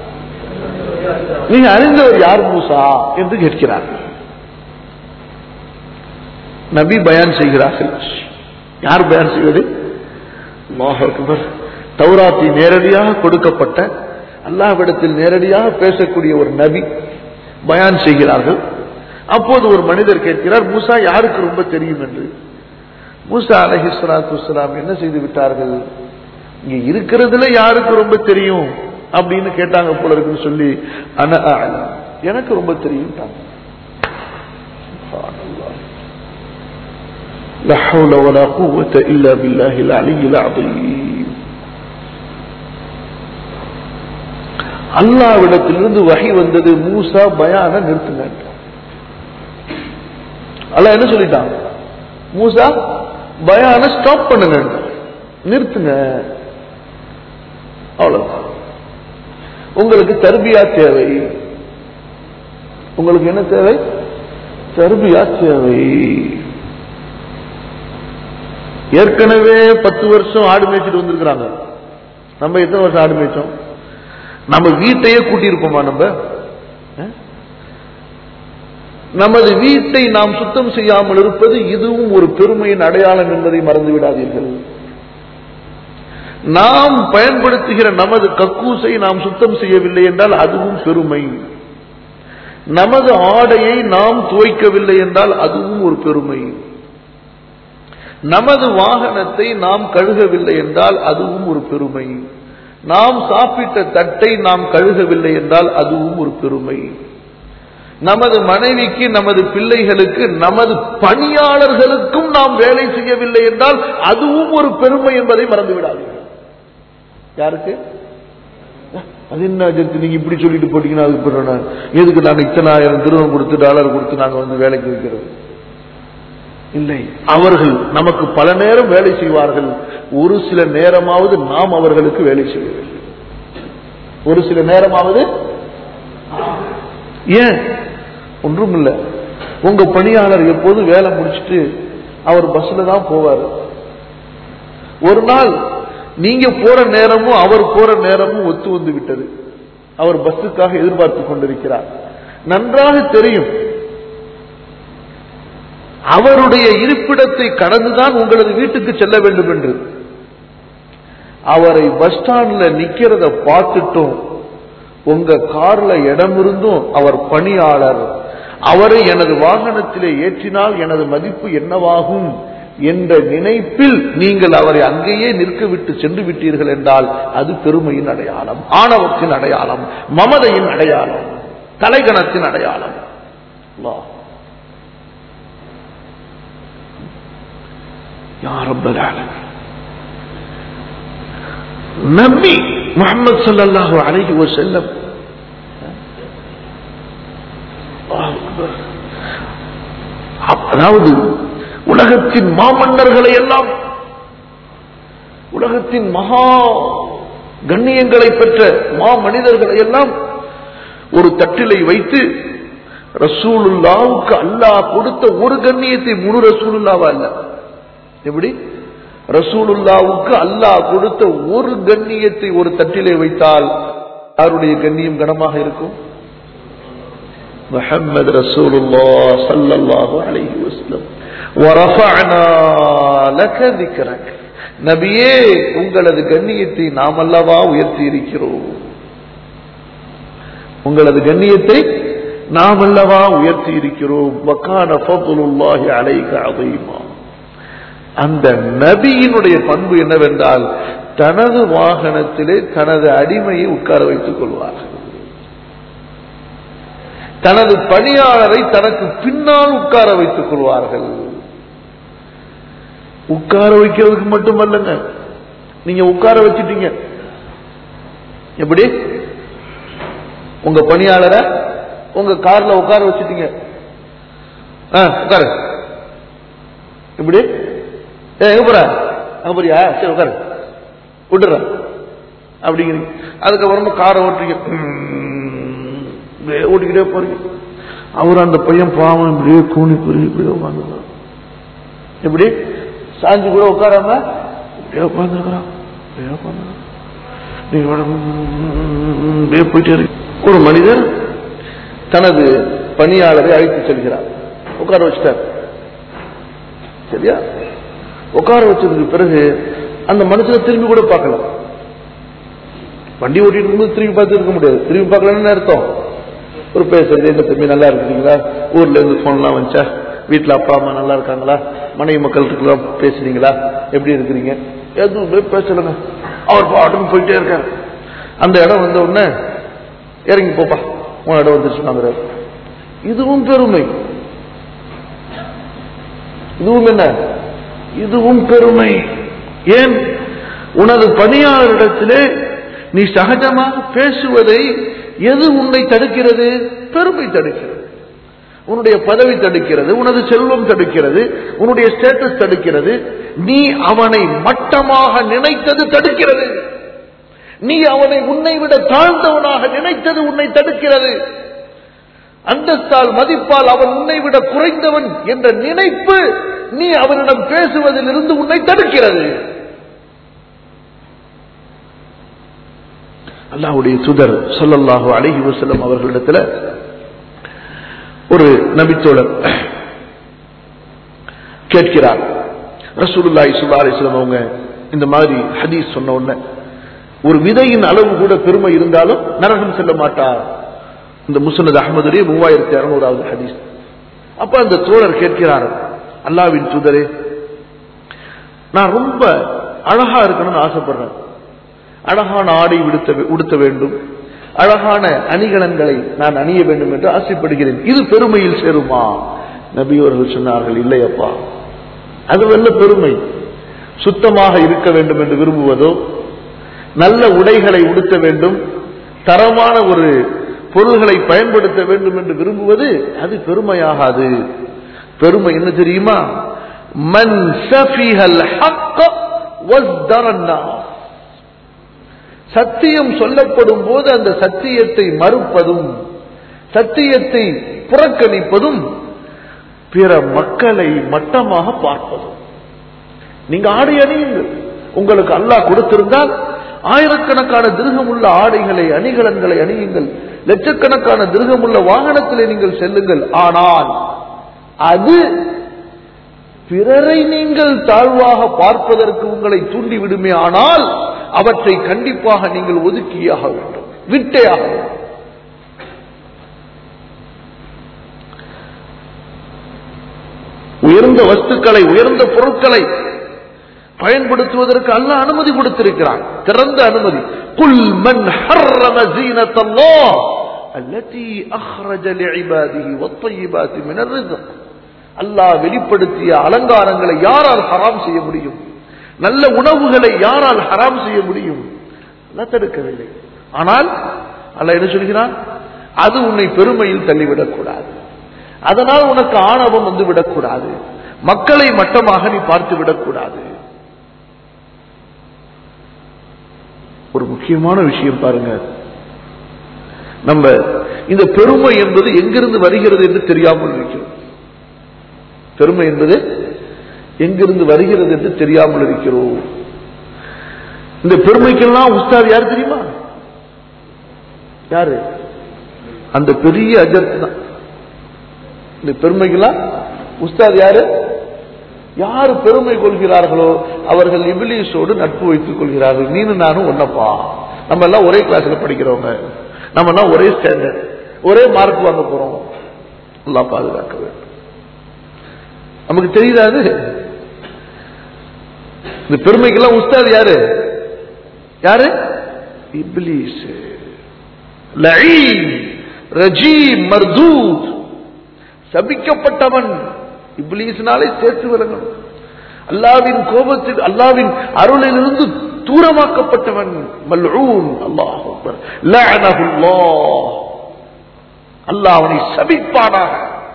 நீங்க அறிந்தவர் யார் மூசா என்று கேட்கிறார் நபி பயான் செய்கிறார்கள் யார் பயான் செய்வது அல்லாஹ் அக்பர் தௌராத்தி நேரடியாக கொடுக்கப்பட்ட அல்லாஹ்விடத்தில் நேரடியாக பேசக்கூடிய ஒரு நபி பயான் செய்கிறார்கள் அப்போது ஒரு மனிதர் கேட்கிறார் மூசா யாருக்கு ரொம்ப தெரியும் என்று மூசா அலஹி சலாத்து வலாம் என்ன செய்து விட்டார்கள் இங்க இருக்கிறதுல யாருக்கு ரொம்ப தெரியும் அப்படின்னு கேட்டாங்க போல இருக்குன்னு சொல்லி அன அஅலம். எனக்கு ரொம்ப தெரியும் لا حول ولا قوة إلا بالله العلي العظيم அல்லாவிடத்திலிருந்து வகை வந்தது மூசா பயான நிறுத்துங்க அல்லாஹ் என்ன சொல்லிட்டான் மூசா பயான ஸ்டாப் பண்ணுங்க நிறுத்துங்க அவ்வளவுதான் உங்களுக்கு தர்பியா தேவை உங்களுக்கு என்ன தேவை தர்பியா தேவை ஏற்கனவே பத்து வருஷம் ஆடு மேய்ச்சிட்டு வந்திருக்கிறாங்க நம்ம எத்தனை வருஷம் ஆடு மேய்ச்சோம் நம்ம வீட்டையே கூட்டியிருப்போமா நம்ம அஹ்? நமது வீட்டை நாம் சுத்தம் செய்யாமல் இருப்பது இதுவும் ஒரு பெருமையின் அடையாளம் என்பதை மறந்து விடாதீர்கள் நாம் பயன்படுத்துகிற நமது கக்கூசை நாம் சுத்தம் செய்யவில்லை என்றால் அதுவும் பெருமை நமது ஆடையை நாம் துவைக்கவில்லை என்றால் அதுவும் ஒரு பெருமை நமது வாகனத்தை நாம் கழுகவில்லை என்றால் அதுவும் ஒரு பெருமை நாம் சாப்பிட்ட தட்டை நாம் கழுகவில்லை என்றால் அதுவும் ஒரு பெருமை நமது மனைவிக்கு நமது பிள்ளைகளுக்கு நமது பணியாளர்களுக்கும் நாம் வேலை செய்யவில்லை என்றால் அதுவும் ஒரு பெருமை என்பதை மறந்து விடாதீர்கள் யாருக்கு அது என்ன அஜித் நீங்க இப்படி சொல்லிட்டு போட்டீங்கன்னா அதுக்கு பிறகு நான் எதுக்கு நாங்க இத்தனை ஆயிரம் திருவம் கொடுத்து டாலர் கொடுத்து நாங்க வந்து வேலைக்கு வைக்கிறது இல்லை அவர்கள் நமக்கு பல நேரம் வேலை செய்வார்கள் ஒரு சில நேரமாவது நாம் அவர்களுக்கு வேலை செய்ய வேண்டும் ஒரு சில நேரமாவது ஏன் ஒன்றும் இல்லை உங்க பணியாளர் எப்போது வேலை முடிச்சிட்டு அவர் பஸ்ல தான் போவார் ஒரு நாள் நீங்க போற நேரமும் அவர் போற நேரமும் ஒத்து வந்து விட்டது அவர் பஸ்ஸுக்காக எதிர்பார்த்து கொண்டிருக்கிறார் நன்றாக தெரியும் அவருடைய இருப்பிடத்தை கடந்துதான் உங்களது வீட்டுக்கு செல்ல வேண்டும் என்று அவரை பஸ் ஸ்டாண்ட்ல நிக்கிறத பார்த்துட்டும் உங்க கார்ல இடம் இருந்தும் அவர் பணியாளர் அவரை எனது வாகனத்திலே ஏற்றினால் எனது மதிப்பு என்னவாகும் என்ற நினைப்பில் நீங்கள் அவரை அங்கேயே நிற்க விட்டு சென்று விட்டீர்கள் என்றால் அது பெருமையின் அடையாளம் ஆணவத்தின் அடையாளம் மமதையின் அடையாளம் தலைகணத்தின் அடையாளம் அல்லாஹ். யா ரப்பல் ஆலமீன். நபி முகமது ஸல்லல்லாஹு அலைஹி வஸல்லம் அல்லாஹ் அக்பர். அதாவது உலகத்தின் மாமன்னர்களை எல்லாம் உலகத்தின் மகா கண்ணியங்களை பெற்ற மா மனிதர்களை எல்லாம் ஒரு தட்டிலை வைத்து ரசூலுல்லாவுக்கு அல்லாஹ் கொடுத்த ஒரு கண்ணியத்தை முழு ரசூலுல்லாவா அல்ல எப்படி ரசூலுல்லாவுக்கு அல்லாஹ் கொடுத்த ஒரு கண்ணியத்தை ஒரு தட்டிலே வைத்தால் யாருடைய கண்ணியம் கனமாக இருக்கும் முஹம்மது ரசூலுல்லாஹ் ஸல்லல்லாஹு அலைஹி வஸல்லம் ورفعنا لك ذكرك நபியே உங்களது கண்ணியத்தை நாம் அல்லவா உயர்த்தி இருக்கிறோம் உங்களது கண்ணியத்தை நாம் அல்லவா உயர்த்தி இருக்கிறோம் வக்கான ஃபضலுல்லாஹி அலைக அதீமா அந்த நபியினுடைய பண்பு என்னவென்றால் தனது வாகனத்திலே தனது அடிமையை உட்கார வைத்துக் கொள்வார் தனது பணியாளரை தனக்கு பின்னால் உட்கார வைத்துக் கொள்வார்கள் உட்கார வைக்கிறதுக்கு மட்டுமல்லங்க நீங்க உட்கார வச்சிட்டீங்க எப்படி உங்க பணியாளரை உங்க கார்ல உட்கார வச்சிட்டீங்க ஆ, உட்காரு இப்படி ஏ எங்க போற அங்க போறியா சரி உட்காரு விட்டுறேன் அப்படிங்கிறீங்க அதுக்கப்புறமா காரை ஓட்டுறீங்க உம், இப்படியே ஓட்டிக்கிட்டே போறீங்க அவர் அந்த பையன் பாவம் இப்படியே கூணி புரி இப்படியே உட்காந்துருக்கான் எப்படி சாஞ்சு கூட உட்காராம இப்படியே உட்காந்துருக்கிறான் இப்படியே உட்காந்துருக்கான் நீங்க வேற, உம், இப்படியே போயிட்டே இருக்கு ஒரு மனிதர் தனது பணியாளரை அழைத்து செல்கிறார் உட்கார வச்சிட்டார் சரியா உட்கார வச்சதுக்கு பிறகு அந்த மனுஷனை திரும்பி கூட பார்க்கல வண்டி ஓட்டிட்டு இருக்கும்போது திரும்பி பார்த்து இருக்க முடியாது திரும்பி பார்க்கலன்னு அர்த்தம் ஒரு பேசுறது என்ன தம்பி நல்லா இருக்கீங்களா ஊர்ல இருந்து போன்லாம் வந்துச்சா வீட்டுல அப்பா அம்மா நல்லா இருக்காங்களா மனைவி மக்கள் இருக்கலாம் பேசுறீங்களா எப்படி இருக்கிறீங்க எதுவுமே பேசலங்க அவர் பாட்டுக்கு போயிட்டே இருக்காரு அந்த இடம் வந்த உடனே இறங்கி போப்பா உன் இடம் வந்துருச்சு இதுவும் பெருமை இதுவும் என்ன இதுவும் பெருமை ஏன் உனது பணியாளரிடத்திலே நீ சகஜமாக பேசுவதை எது உன்னை தடுக்கிறது பெருமை தடுக்கிறது உன்னுடைய பதவி தடுக்கிறது உனது செல்வம் தடுக்கிறது உன்னுடைய ஸ்டேட்டஸ் தடுக்கிறது நீ அவனை மட்டமாக நினைத்தது தடுக்கிறது நீ அவனை உன்னை விட தாழ்ந்தவனாக நினைத்தது உன்னை தடுக்கிறது அந்தஸ்தால் மதிப்பால் அவன் உன்னை விட குறைந்தவன் என்ற நினைப்பு நீ அவனிடம் பேசுவதிலிருந்து உன்னை தடுக்கிறது அல்லாஹ்வுடைய சுதர் சொல்லல்லாஹு அலைஹி வஸல்லம் அவர்களிடத்துல ஒரு நபித்தோழர் கேட்கிறார் ரசூலுல்லாஹி ஸல்லல்லாஹு அலைஹி வஸல்லம் அவங்க இந்த மாதிரி ஹதீஸ் சொன்ன உடனே ஒரு விதையின் அளவு கூட பெருமை இருந்தாலும் நரகம் செல்ல மாட்டார் இந்த முசனத் அகமதுடைய மூவாயிரத்தி அறுநூறாவது ஹதீஸ் அப்ப அந்த தோழர் கேட்கிறார் அல்லாவின் தூதரே நான் ரொம்ப அழகா இருக்கணும்னு ஆசைப்படுறேன் அழகான ஆடை விடுத்த உடுத்த வேண்டும் அழகான அணிகலன்களை நான் அணிய வேண்டும் என்று ஆசைப்படுகிறேன் இது பெருமையில் சேருமா நபியவர்கள் சொன்னார்கள் இல்லையப்பா அது வல்ல பெருமை சுத்தமாக இருக்க வேண்டும் என்று விரும்புவதோ நல்ல உடைகளை உடுத்த வேண்டும் தரமான ஒரு பொருள்களை பயன்படுத்த வேண்டும் என்று விரும்புவது அது பெருமையாகாது பெருமை என்ன தெரியுமா மன் சஃபிஹல் ஹக்க வஸ்தரன்னா சத்தியம் சொல்லப்படும் போது அந்த சத்தியத்தை மறுப்பதும் சத்தியத்தை புறக்கணிப்பதும் பிற மக்களை மட்டமாக பார்ப்பதும் நீங்க ஆடை அணியுங்கள் உங்களுக்கு அல்லாஹ் கொடுத்திருந்தால் ஆயிரக்கணக்கான திருகமுள்ள ஆடைகளை அணிகலன்களை அணியுங்கள் லட்சக்கணக்கான திருகமுள்ள வாகனத்திலே நீங்கள் செல்லுங்கள் ஆனால் அது பிறரை நீங்கள் தாழ்வாக பார்ப்பதற்கு உங்களை தூண்டிவிடுமே ஆனால் அவற்றை கண்டிப்பாக நீங்கள் ஒதுக்கியாக வேண்டும் விட்டே ஆக வேண்டும் உயர்ந்த வஸ்துக்களை உயர்ந்த பொருட்களை பயன்படுத்துவதற்கு அல்ல அனுமதி கொடுத்திருக்கிறான் திறந்த அனுமதி குல் மன் ஹர்ரம ஜீனத்தல்லாஹ் التي أخرج لعباده والطيبات من الرزق அல்லாஹ் வெளிப்படுத்திய அலங்காரங்களை யாரால் ஹராம் செய்ய முடியும் நல்ல உணவுகளை யாரால் ஹராம் செய்ய முடியும் அல்லாஹ் தடுக்கவில்லை ஆனால் அல்லாஹ் என்ன சொல்கிறான் அது உன்னை பெருமையில் தள்ளிவிடக் கூடாது அதனால் உனக்கு ஆணவம் வந்து விடக்கூடாது மக்களை மட்டமாக நீ பார்த்து விடக்கூடாது ஒரு முக்கியமான விஷயம் பாருங்க நம்ம இந்த பெருமை என்பது எங்கிருந்து வருகிறது என்று தெரியாமல் இருக்கிறோம் பெருமை என்பது எங்கிருந்து வருகிறது என்று தெரியாமல் இருக்கிறோம் இந்த பெருமைக்கெல்லாம் உஸ்தாத் யார் தெரியுமா யாரு அந்த பெரிய அஜத் தான் இந்த பெருமைக்கெல்லாம் உஸ்தாத் யாரு யாரு பெருமை கொள்கிறார்களோ அவர்கள் இபிலிஸோடு நட்பு வைத்துக் கொள்கிறார்கள் நீனும் நானும் ஒன்னப்பா நம்ம எல்லாம் ஒரே கிளாஸ்ல படிக்கிறவங்க நம்ம எல்லாம் ஒரே ஸ்டாண்டர்ட் ஒரே மார்க் வாங்க போறோம் எல்லாம் பாதுகாக்க வேண்டும் நமக்கு தெரியுதாது இந்த பெருமைக்கெல்லாம் உஸ்தாத் யாரு யாரு இப்லீஸ் லயீன் ரஜீம் மர்தூத் சபிக்கப்பட்டவன் இப்லீஸ்னாலே சேர்த்து விளங்கணும் அல்லாவின் கோபத்தில் அல்லாவின் அருளிலிருந்து தூரமாக்கப்பட்டவன் மல்ஊன் அல்லாஹ் அக்பர் லஅனஹுல்லாஹ் அல்லாஹ் அவனை சபிப்பானாக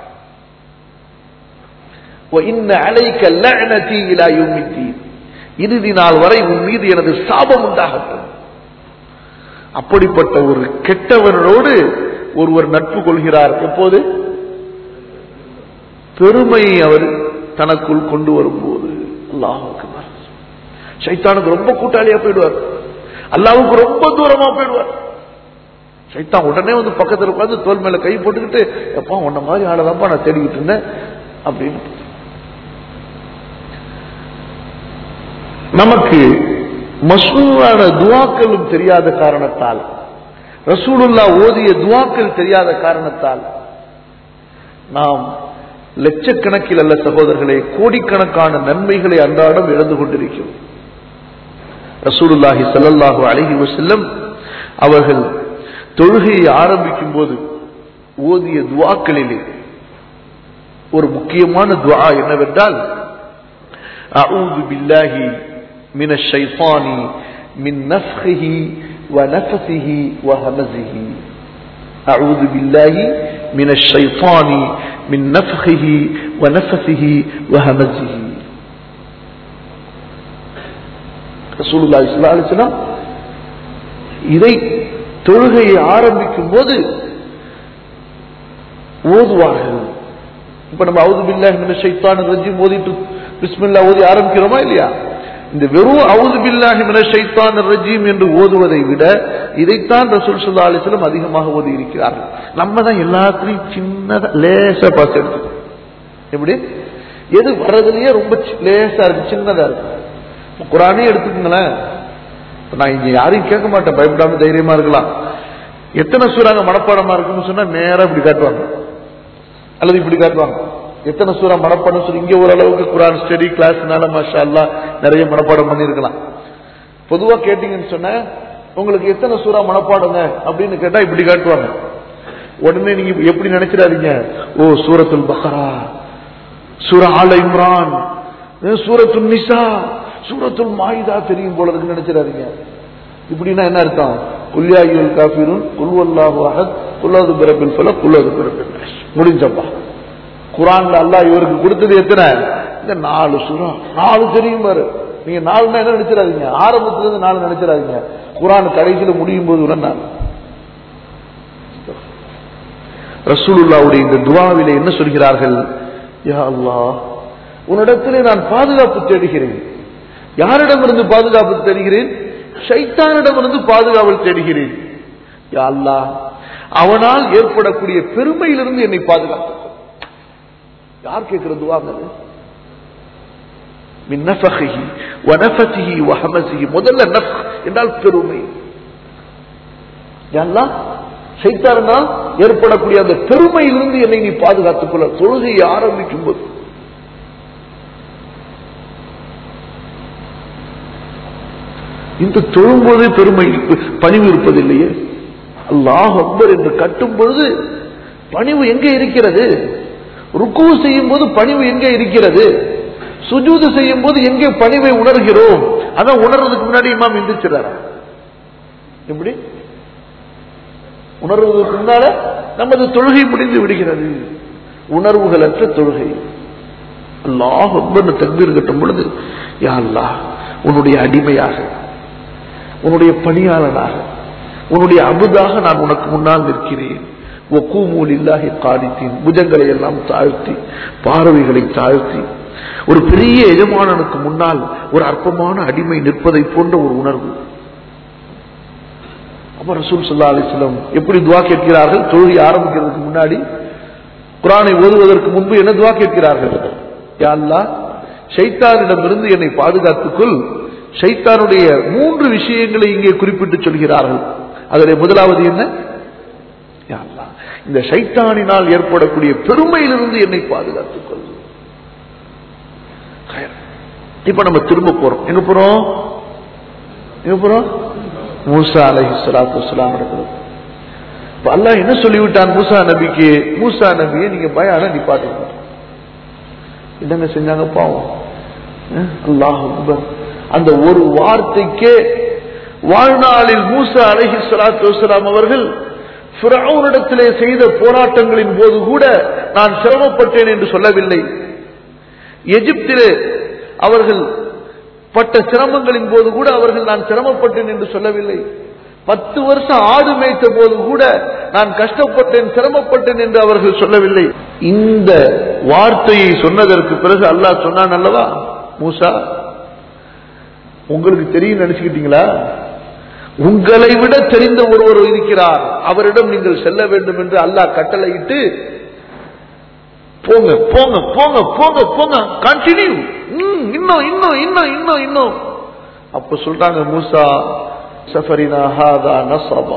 وَإِنَّ عَلَيْكَ لَعْنَتِي إِلَى يَوْمِ الدِّينِ இறுதி நாள் வரை உன் மீது எனது சாபம் உண்டாகட்டும் அப்படிப்பட்ட ஒரு கெட்டவனோடு ஒருவர் நட்பு கொள்கிறார் எப்போது பெருமையை அவர் தனக்குள் கொண்டு வரும்போது அல்லாஹுக்கு சைத்தானுக்கு ரொம்ப கூட்டாளியா போயிடுவார் அல்லாவுக்கு ரொம்ப தூரமா போயிடுவார் சைத்தான் உடனே வந்து பக்கத்துல உட்காந்து தோல் மேல கை போட்டுக்கிட்டு எப்பா உன்ன மாதிரி ஆளதாப்பா நான் தேடிக்கிட்டு இருந்தேன் அப்படின்னு நமக்கு மசூரான துவாக்களும் தெரியாத காரணத்தால் ரசூலுல்லா ஓதிய துவாக்கள் தெரியாத காரணத்தால் நாம் லட்சக்கணக்கில் அல்ல சகோதரர்களே கோடிக்கணக்கான நன்மைகளை அன்றாடம் இழந்து கொண்டிருக்கிறோம் ரசூலுல்லாஹி ஸல்லல்லாஹு அலைஹி வஸல்லம் அவர்கள் தொழுகையை ஆரம்பிக்கும் போது ஓதிய துவாக்களிலே ஒரு முக்கியமான துவா என்னவென்றால் அஊது பில்லாஹி من الشيطان من نفخه ونفثه وهمزه أعوذ بالله من الشيطان من نفخه ونفثه وهمزه رسول الله صلى الله عليه وسلم இதை தொழுகையை ஆரம்பிக்கும் போது ஓதுவார்கள் இப்ப நம்ம அவுது பில்லாஹி மின ஷைத்தான் ரஜீம் ஓதிட்டு பிஸ்மில்லா ஓதி ஆரம்பிக்கிறோமா இல்லையா இந்த வெறும் அவுது பில்லாஹி மின ஷைத்தான் ரஜீம் என்று ஓதுவதை விட இதைத்தான் ரசூல் சுல்லா அலிஸ்லம் அதிகமாக ஓதி இருக்கிறார்கள் நம்ம தான் எல்லாத்துலயும் சின்னதா லேசா பார்த்து எடுத்துக்கணும் எப்படி எது வர்றதுலயே ரொம்ப சி- லேசா இருக்கு சின்னதா இருக்கு குரானே எடுத்துக்கங்களேன் இப்ப நான் இங்க யாரையும் கேட்க மாட்டேன் பயப்படாம தைரியமா இருக்கலாம் எத்தனை சூறாங்க மனப்பாடமா இருக்குன்னு சொன்னா நேரா இப்படி காட்டுவாங்க அல்லது இப்படி காட்டுவாங்க எத்தனை சூறா மனப்பாடம் சொல்லி இங்க ஓரளவுக்கு குரான் ஸ்டடி கிளாஸ்னால மாஷா அல்லாஹ் நிறைய மனப்பாடம் பண்ணியிருக்கலாம் பொதுவா கேட்டீங்கன்னு சொன்ன உங்களுக்கு எத்தனை சூறா மனப்பாடுங்க அப்படின்னு கேட்டா இப்படி காட்டுவாங்க உடனே நீங்க எப்படி நினைச்சிடாதீங்க ஓ சூரத்துல் பக்ரா சூரா ஆல இம்ரான் அஹ் சூரத்துல் நிசா சூரத்துல் மாயிதா தெரியும் போல இருக்குன்னு நினைச்சிடாதீங்க இப்படின்னா என்ன அர்த்தம் குல்யாயுல் காஃபிரும் குல்வல்லாஹு அஹத் குல்லாது பிறப்பில் சொல்ல குல்லாது பிறப்பில் முடிஞ்சப்பா குரான்ல அல்லாஹ் இவருக்கு கொடுத்தது எத்தனை இந்த நாலு சூறா நாலு தெரியும் பாரு நீங்க நாலுன்னா என்ன நினைச்சிடாதீங்க ஆரம்பத்துல இருந்து நாலு நினைச்சிடாதீங்க குரான் கடைசியில முடியும் போது கூட நாலு ரசூலுல்லாவுடைய இந்த துவாவிலே என்ன சொல்கிறார்கள் யா அல்லாஹ் உன்னிடத்திலே நான் பாதுகாப்பு தேடுகிறேன் யாரிடமிருந்து பாதுகாப்பு தேடுகிறேன் ஷைத்தானிடமிருந்து பாதுகாவல் தேடுகிறேன் யா அல்லாஹ் அவனால் ஏற்படக்கூடிய பெருமையிலிருந்து என்னை பாதுகாத்து யார் கேட்கிற துவாங்க மின் நஃபஹிஹி வனஃபதிஹி வஹமஸிஹி முதல்ல நஃப் என்றால் பெருமை யா அல்லாஹ் சைத்தானால் ஏற்படக்கூடிய அந்த பெருமையிலிருந்து என்னை நீ பாதுகாத்துக் கொள்ள தொழுகையை ஆரம்பிக்கும் போது இந்த தொழும்போதே பெருமை இருப்பு- பணிவு இருப்பதில்லையே அல்லாஹ் அக்பர் என்று கட்டும் பொழுது பணிவு எங்கே இருக்கிறது ருக்கு செய்யும் போது பணிவு எங்கே இருக்கிறது சுஜூது செய்யும் போது எங்கே பணிவை உணர்கிறோம் அதான் உணர்றதுக்கு முன்னாடி இமாம் எந்திரிச்சிடாரு எப்படி உணர்வதற்கு முன்னால நமது தொழுகை முடிந்து விடுகிறது உணர்வுகளற்ற தொழுகை அல்லாஹ் அக்பர்னு தக்பீர் கட்டும் பொழுது யா அல்லாஹ் உன்னுடைய அடிமையாக உன்னுடைய பணியாளனாக உன்னுடைய அபுதாக நான் உனக்கு முன்னால் நிற்கிறேன் ஒக்கூமூல் இல்லாஹி காடித்தேன் புஜங்களை எல்லாம் தாழ்த்தி பார்வைகளை தாழ்த்தி ஒரு பெரிய எஜமானனுக்கு முன்னால் ஒரு அற்பமான அடிமை நிற்பதை போன்ற ஒரு உணர்வு அப்ப ரசூல் சல்லா அலிஸ்லம் எப்படி துவா கேட்கிறார்கள் தொழுகை ஆரம்பிக்கிறதுக்கு முன்னாடி குரானை ஓதுவதற்கு முன்பு என்ன துவா கேட்கிறார்கள் யா அல்லாஹ் ஷைத்தானிடமிருந்து என்னை பாதுகாத்துக்குள் ஷைத்தானுடைய மூன்று விஷயங்களை இங்கே குறிப்பிட்டு சொல்கிறார்கள் அதில் முதலாவது என்ன யா அல்லாஹ், இந்த ஷைத்தானினால் ஏற்படக்கூடிய பெருமையிலிருந்து என்னை பாதுகாத்துக் கொள் ஹைர். இப்ப நம்ம திரும்ப போறோம் எங்க போறோம் எங்க போறோம் மூசா அலைஹி ஸலாத்து வஸலாம் இருக்கிறோம் இப்ப அல்லாஹ் என்ன சொல்லிவிட்டான் மூசா நபிக்கு மூசா நபியை நீங்க பயான நிப்பாட்டுங்க என்னங்க செஞ்சாங்க பாவம் அஹ், அல்லாஹ் அக்பர் அந்த ஒரு வார்த்தைக்கே வாழ்நாளில் மூசா அலைஹி ஸலாத்து வஸலாம் அவர்கள் ஃபிரௌனிடத்திலே செய்த போராட்டங்களின் போது கூட நான் சிரமப்பட்டேன் என்று சொல்லவில்லை எகிப்திலே அவர்கள் பட்ட சிரமங்களின் போது கூட அவர்கள் நான் சிரமப்பட்டேன் என்று சொல்லவில்லை பத்து வருஷம் ஆடு மேய்த்த போது கூட நான் கஷ்டப்பட்டேன் சிரமப்பட்டேன் என்று அவர்கள் சொல்லவில்லை இந்த வார்த்தையை சொன்னதற்கு பிறகு அல்லாஹ் சொன்னான் அல்லவா மூசா உங்களுக்கு தெரியும் நினைச்சுக்கிட்டீங்களா உங்களை விட தெரிந்த ஒருவர் இருக்கிறார் அவரிடம் நீங்கள் செல்ல வேண்டும் என்று அல்லாஹ் கட்டளையிட்டு போங்க போங்க போங்க போங்க போங்க கண்டினியூ இன்னும் இன்னும் இன்னும் இன்னும் இன்னும் அப்ப சொல்றாங்க மூசா சஃபரினா ஹாதா நசபா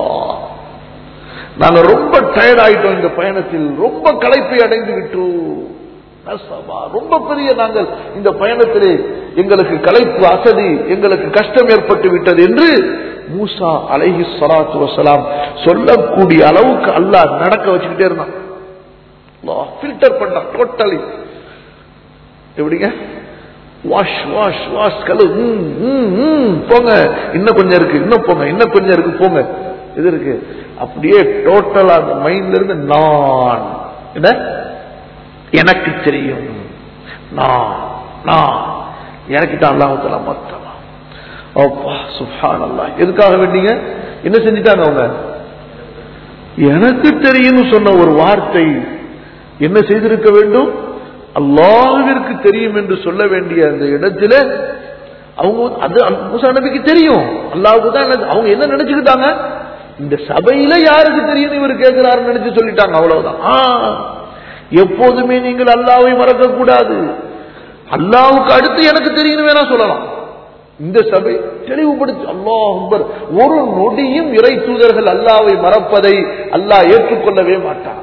நாங்க ரொம்ப டயர்ட் ஆயிட்டோம் இந்த பயணத்தில் ரொம்ப களைப்பை அடைந்து விட்டோம் நசபா ரொம்ப பெரிய நாங்கள் இந்த பயணத்திலே எங்களுக்கு களைப்பு அசதி எங்களுக்கு கஷ்டம் ஏற்பட்டு விட்டது என்று மூசா அலைஹி ஸலாத்து வஸலாம் சொல்லக்கூடிய அளவுக்கு அல்லாஹ் நடக்க வச்சுக்கிட்டே இருந்தான் ஃபில்டர் பண்ணான் டோட்டலி எப்படிங்க வாஷ் வாஷ் வாஷ் கழு ம், ம், ம், போங்க இன்னும் கொஞ்சம் இருக்கு இன்னும் போங்க இன்னும் கொஞ்சம் இருக்கு போங்க இது இருக்கு அப்படியே டோட்டலா அந்த மைண்ட்ல இருந்து நான் என்ன எனக்கு தெரியும் நான் நான் எனக்கு தான் அல்லாஹ் மொத்தம் அப்பா சுப்ஹான் அல்லாஹ் எதுக்காக வேண்டீங்க என்ன செஞ்சிட்டாங்க அவங்க எனக்கு தெரியும்னு சொன்ன ஒரு வார்த்தை என்ன செய்திருக்க வேண்டும் அல்லாஹ்விற்கு தெரியும் என்று சொல்ல வேண்டிய அந்த இடத்துல அவங்க அது மூசா நபிக்கு தெரியும் அல்லாஹ்வுக்கு தான் என்ன- அவங்க என்ன நினைச்சுக்கிட்டாங்க இந்த சபையில யாருக்கு தெரியும் இவர் கேட்கிறாருன்னு நினைச்சு சொல்லிட்டாங்க அவ்வளவுதான் ஆ, எப்போதுமே நீங்கள் அல்லாஹ்வை மறக்க கூடாது அல்லாஹ்வுக்கு அடுத்து எனக்கு தெரியும் வேணா சொல்லலாம் இந்த சபை தெளிவுபடுத்தி அல்லாஹ் அக்பர். ஒரு நொடியும் இறை தூதர்கள் அல்லாவை மறப்பதை அல்லாஹ் ஏற்றுக்கொள்ளவே மாட்டான்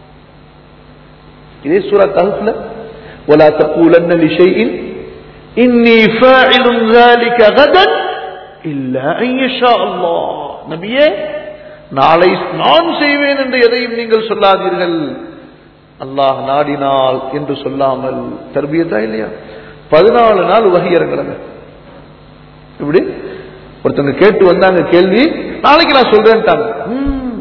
இதே சூரா கஹஃப்ல ولا تقولن لشيء اني فاعل ذلك غدا الا ان يشاء الله நபியே நாளை நான் செய்வேன் என்று எதையும் நீங்கள் சொல்லாதீர்கள் அல்லாஹ் நாடினால் என்று சொல்லாமல் தர்பியத்தா இல்லையா பதினாலு நாள் வகை இறங்குறாங்க இப்படி ஒருத்தங்க கேட்டு வந்தாங்க கேள்வி நாளைக்கு நான் சொல்றேன்ட்டாங்க ம்.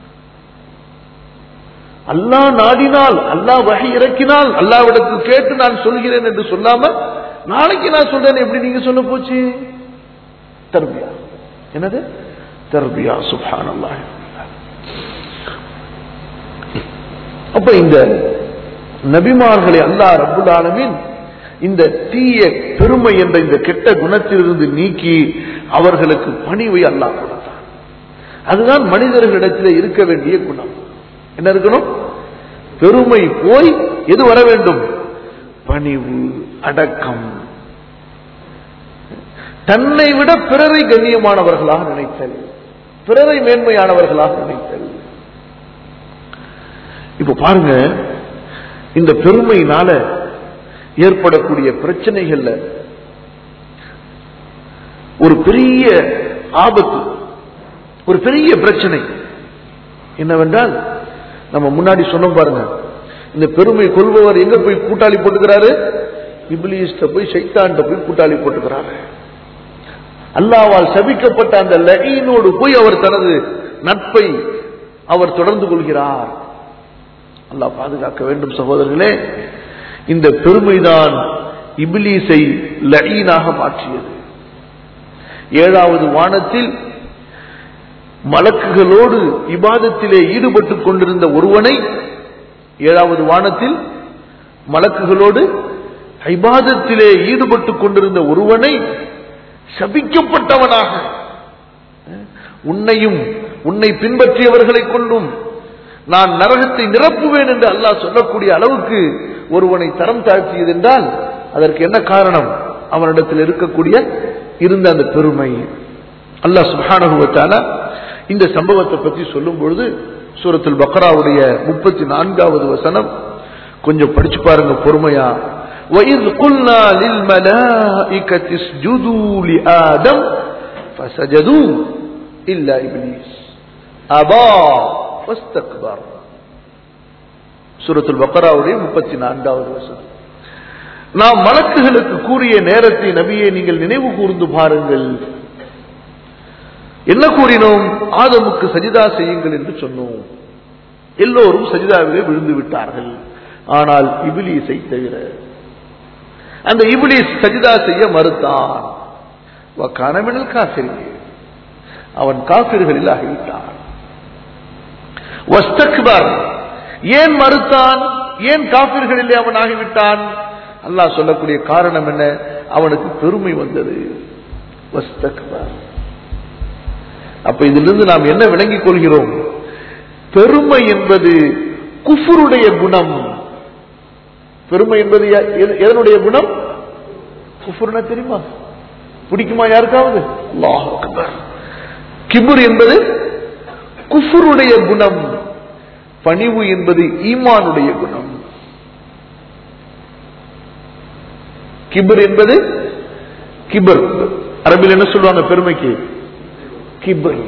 அல்லாஹ் நாடினால் அல்லாஹ் வகை இறக்கினால் அல்லாவிடத்தில் கேட்டு நான் சொல்கிறேன் என்று சொல்லாம நாளைக்கு நான் சொல்றேன் எப்படி நீங்க சொல்ல போச்சு தர்பியா என்னது தர்பியா சுப்ஹான் அல்லாஹ் அப்ப இந்த நபிமார்களை அல்லாஹ் ரப்புல் ஆலமீன் இந்த தீய பெருமை என்ற இந்த கெட்ட குணத்திலிருந்து நீக்கி அவர்களுக்கு பணிவை அல்லாஹ் கொடுத்தான் அதுதான் மனிதர்களிடத்தில் இருக்க வேண்டிய குணம் என்ன இருக்கணும் பெருமை போய் எது வர வேண்டும் பணிவு அடக்கம் தன்னை விட பிறரை கண்ணியமானவர்களாக நினைத்தல் பிறரை மேன்மையானவர்களாக நினைத்தல் இப்ப பாருங்க இந்த பெருமையினால ஏற்படக்கூடிய பிரச்சனைகள்ல ஒரு பெரிய ஆபத்து ஒரு பெரிய பிரச்சனை என்னவென்றால் நம்ம முன்னாடி சொன்னோம் பாருங்க இந்த பெருமை கொள்பவர் எங்க போய் கூட்டாளி போட்டுக்கிறாரு இப்லீஸ்ட போய் சைத்தான்ட்ட போய் கூட்டாளி போட்டுக்கிறாரு அல்லாவால் சபிக்கப்பட்ட அந்த லகீனோடு போய் அவர் தனது நட்பை அவர் தொடர்ந்து கொள்கிறார் அல்லாஹ் பாதுகாக்க வேண்டும் சகோதரர்களே இந்த பெருமைதான் இபிலீஸை லஈனாக மாற்றியது ஏழாவது வானத்தில் மலக்குகளோடு இபாதத்திலே ஈடுபட்டுக் கொண்டிருந்த ஒருவனை ஏழாவது வானத்தில் மலக்குகளோடு இபாதத்திலே ஈடுபட்டுக் கொண்டிருந்த ஒருவனை சபிக்கப்பட்டவனாக உன்னையும் உன்னை பின்பற்றியவர்களை கொண்டும் நான் நரகத்தை நிரப்புவேன் என்று அல்லாஹ் சொல்லக்கூடிய அளவுக்கு ஒருவனை தரம் தாழ்த்தியது என்றால் அதற்கு என்ன காரணம் அவனிடத்தில் இருக்கக்கூடிய இருந்த அந்த பெருமை அல்லாஹ் சுபானுவத்தால இந்த சம்பவத்தை பற்றி சொல்லும் பொழுது சூரத்துல் பக்ராவுடைய முப்பத்தி நான்காவது வசனம் கொஞ்சம் படிச்சு பாருங்க பொறுமையா وَإِذْ قُلْنَا لِلْمَلَائِكَةِ اسْجُدُوا لِآدَمَ فَسَجَدُوا إِلَّا إِبْلِيسَ أَبَى واستكبر சூரத்துல் பக்ராவுடைய முப்பத்தி நான்காவது வசனம் நாம் மலக்குகளுக்கு கூறிய நேரத்தை நபியை நீங்கள் நினைவு கூர்ந்து பாருங்கள் என்ன கூறினோம் ஆதமுக்கு சஜிதா செய்யுங்கள் என்று சொன்னோம் எல்லோரும் சஜிதாவிலே விழுந்து விட்டார்கள் ஆனால் இபிலிஸை தவிர அந்த இபிலிஸ் சஜிதா செய்ய மறுத்தான் கனவினல் காசிரியே அவன் காசிர்களில் ஆகிவிட்டான் வஸ்தக்பர் ஏன் மறுத்தான் ஏன் காபிர்களிலே அவன் ஆகிவிட்டான் அல்லாஹ் சொல்லக்கூடிய காரணம் என்ன அவனுக்கு பெருமை வந்தது வஸ்தக்பர் அப்ப இதிலிருந்து நாம் என்ன விளங்கிக் கொள்கிறோம் பெருமை என்பது குஃபருடைய குணம் பெருமை என்பது எதனுடைய குணம் குஃபுர்னா தெரியுமா பிடிக்குமா யாருக்காவது அல்லாஹ் அக்பர் கிபுர் என்பது குஃபருடைய குணம் பணிவு என்பது ஈமானுடைய குணம் கிபர் என்பது கிபர் அரபில் என்ன சொல்லுவாங்க பெருமைக்கு கிபர்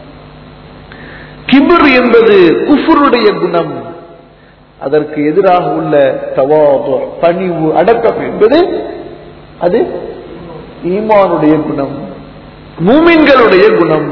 கிபர் என்பது குஃபருடைய குணம் அதற்கு எதிராக உள்ள தவாது பணிவு அடக்கம் என்பது அது ஈமானுடைய குணம் மூமின்களுடைய குணம்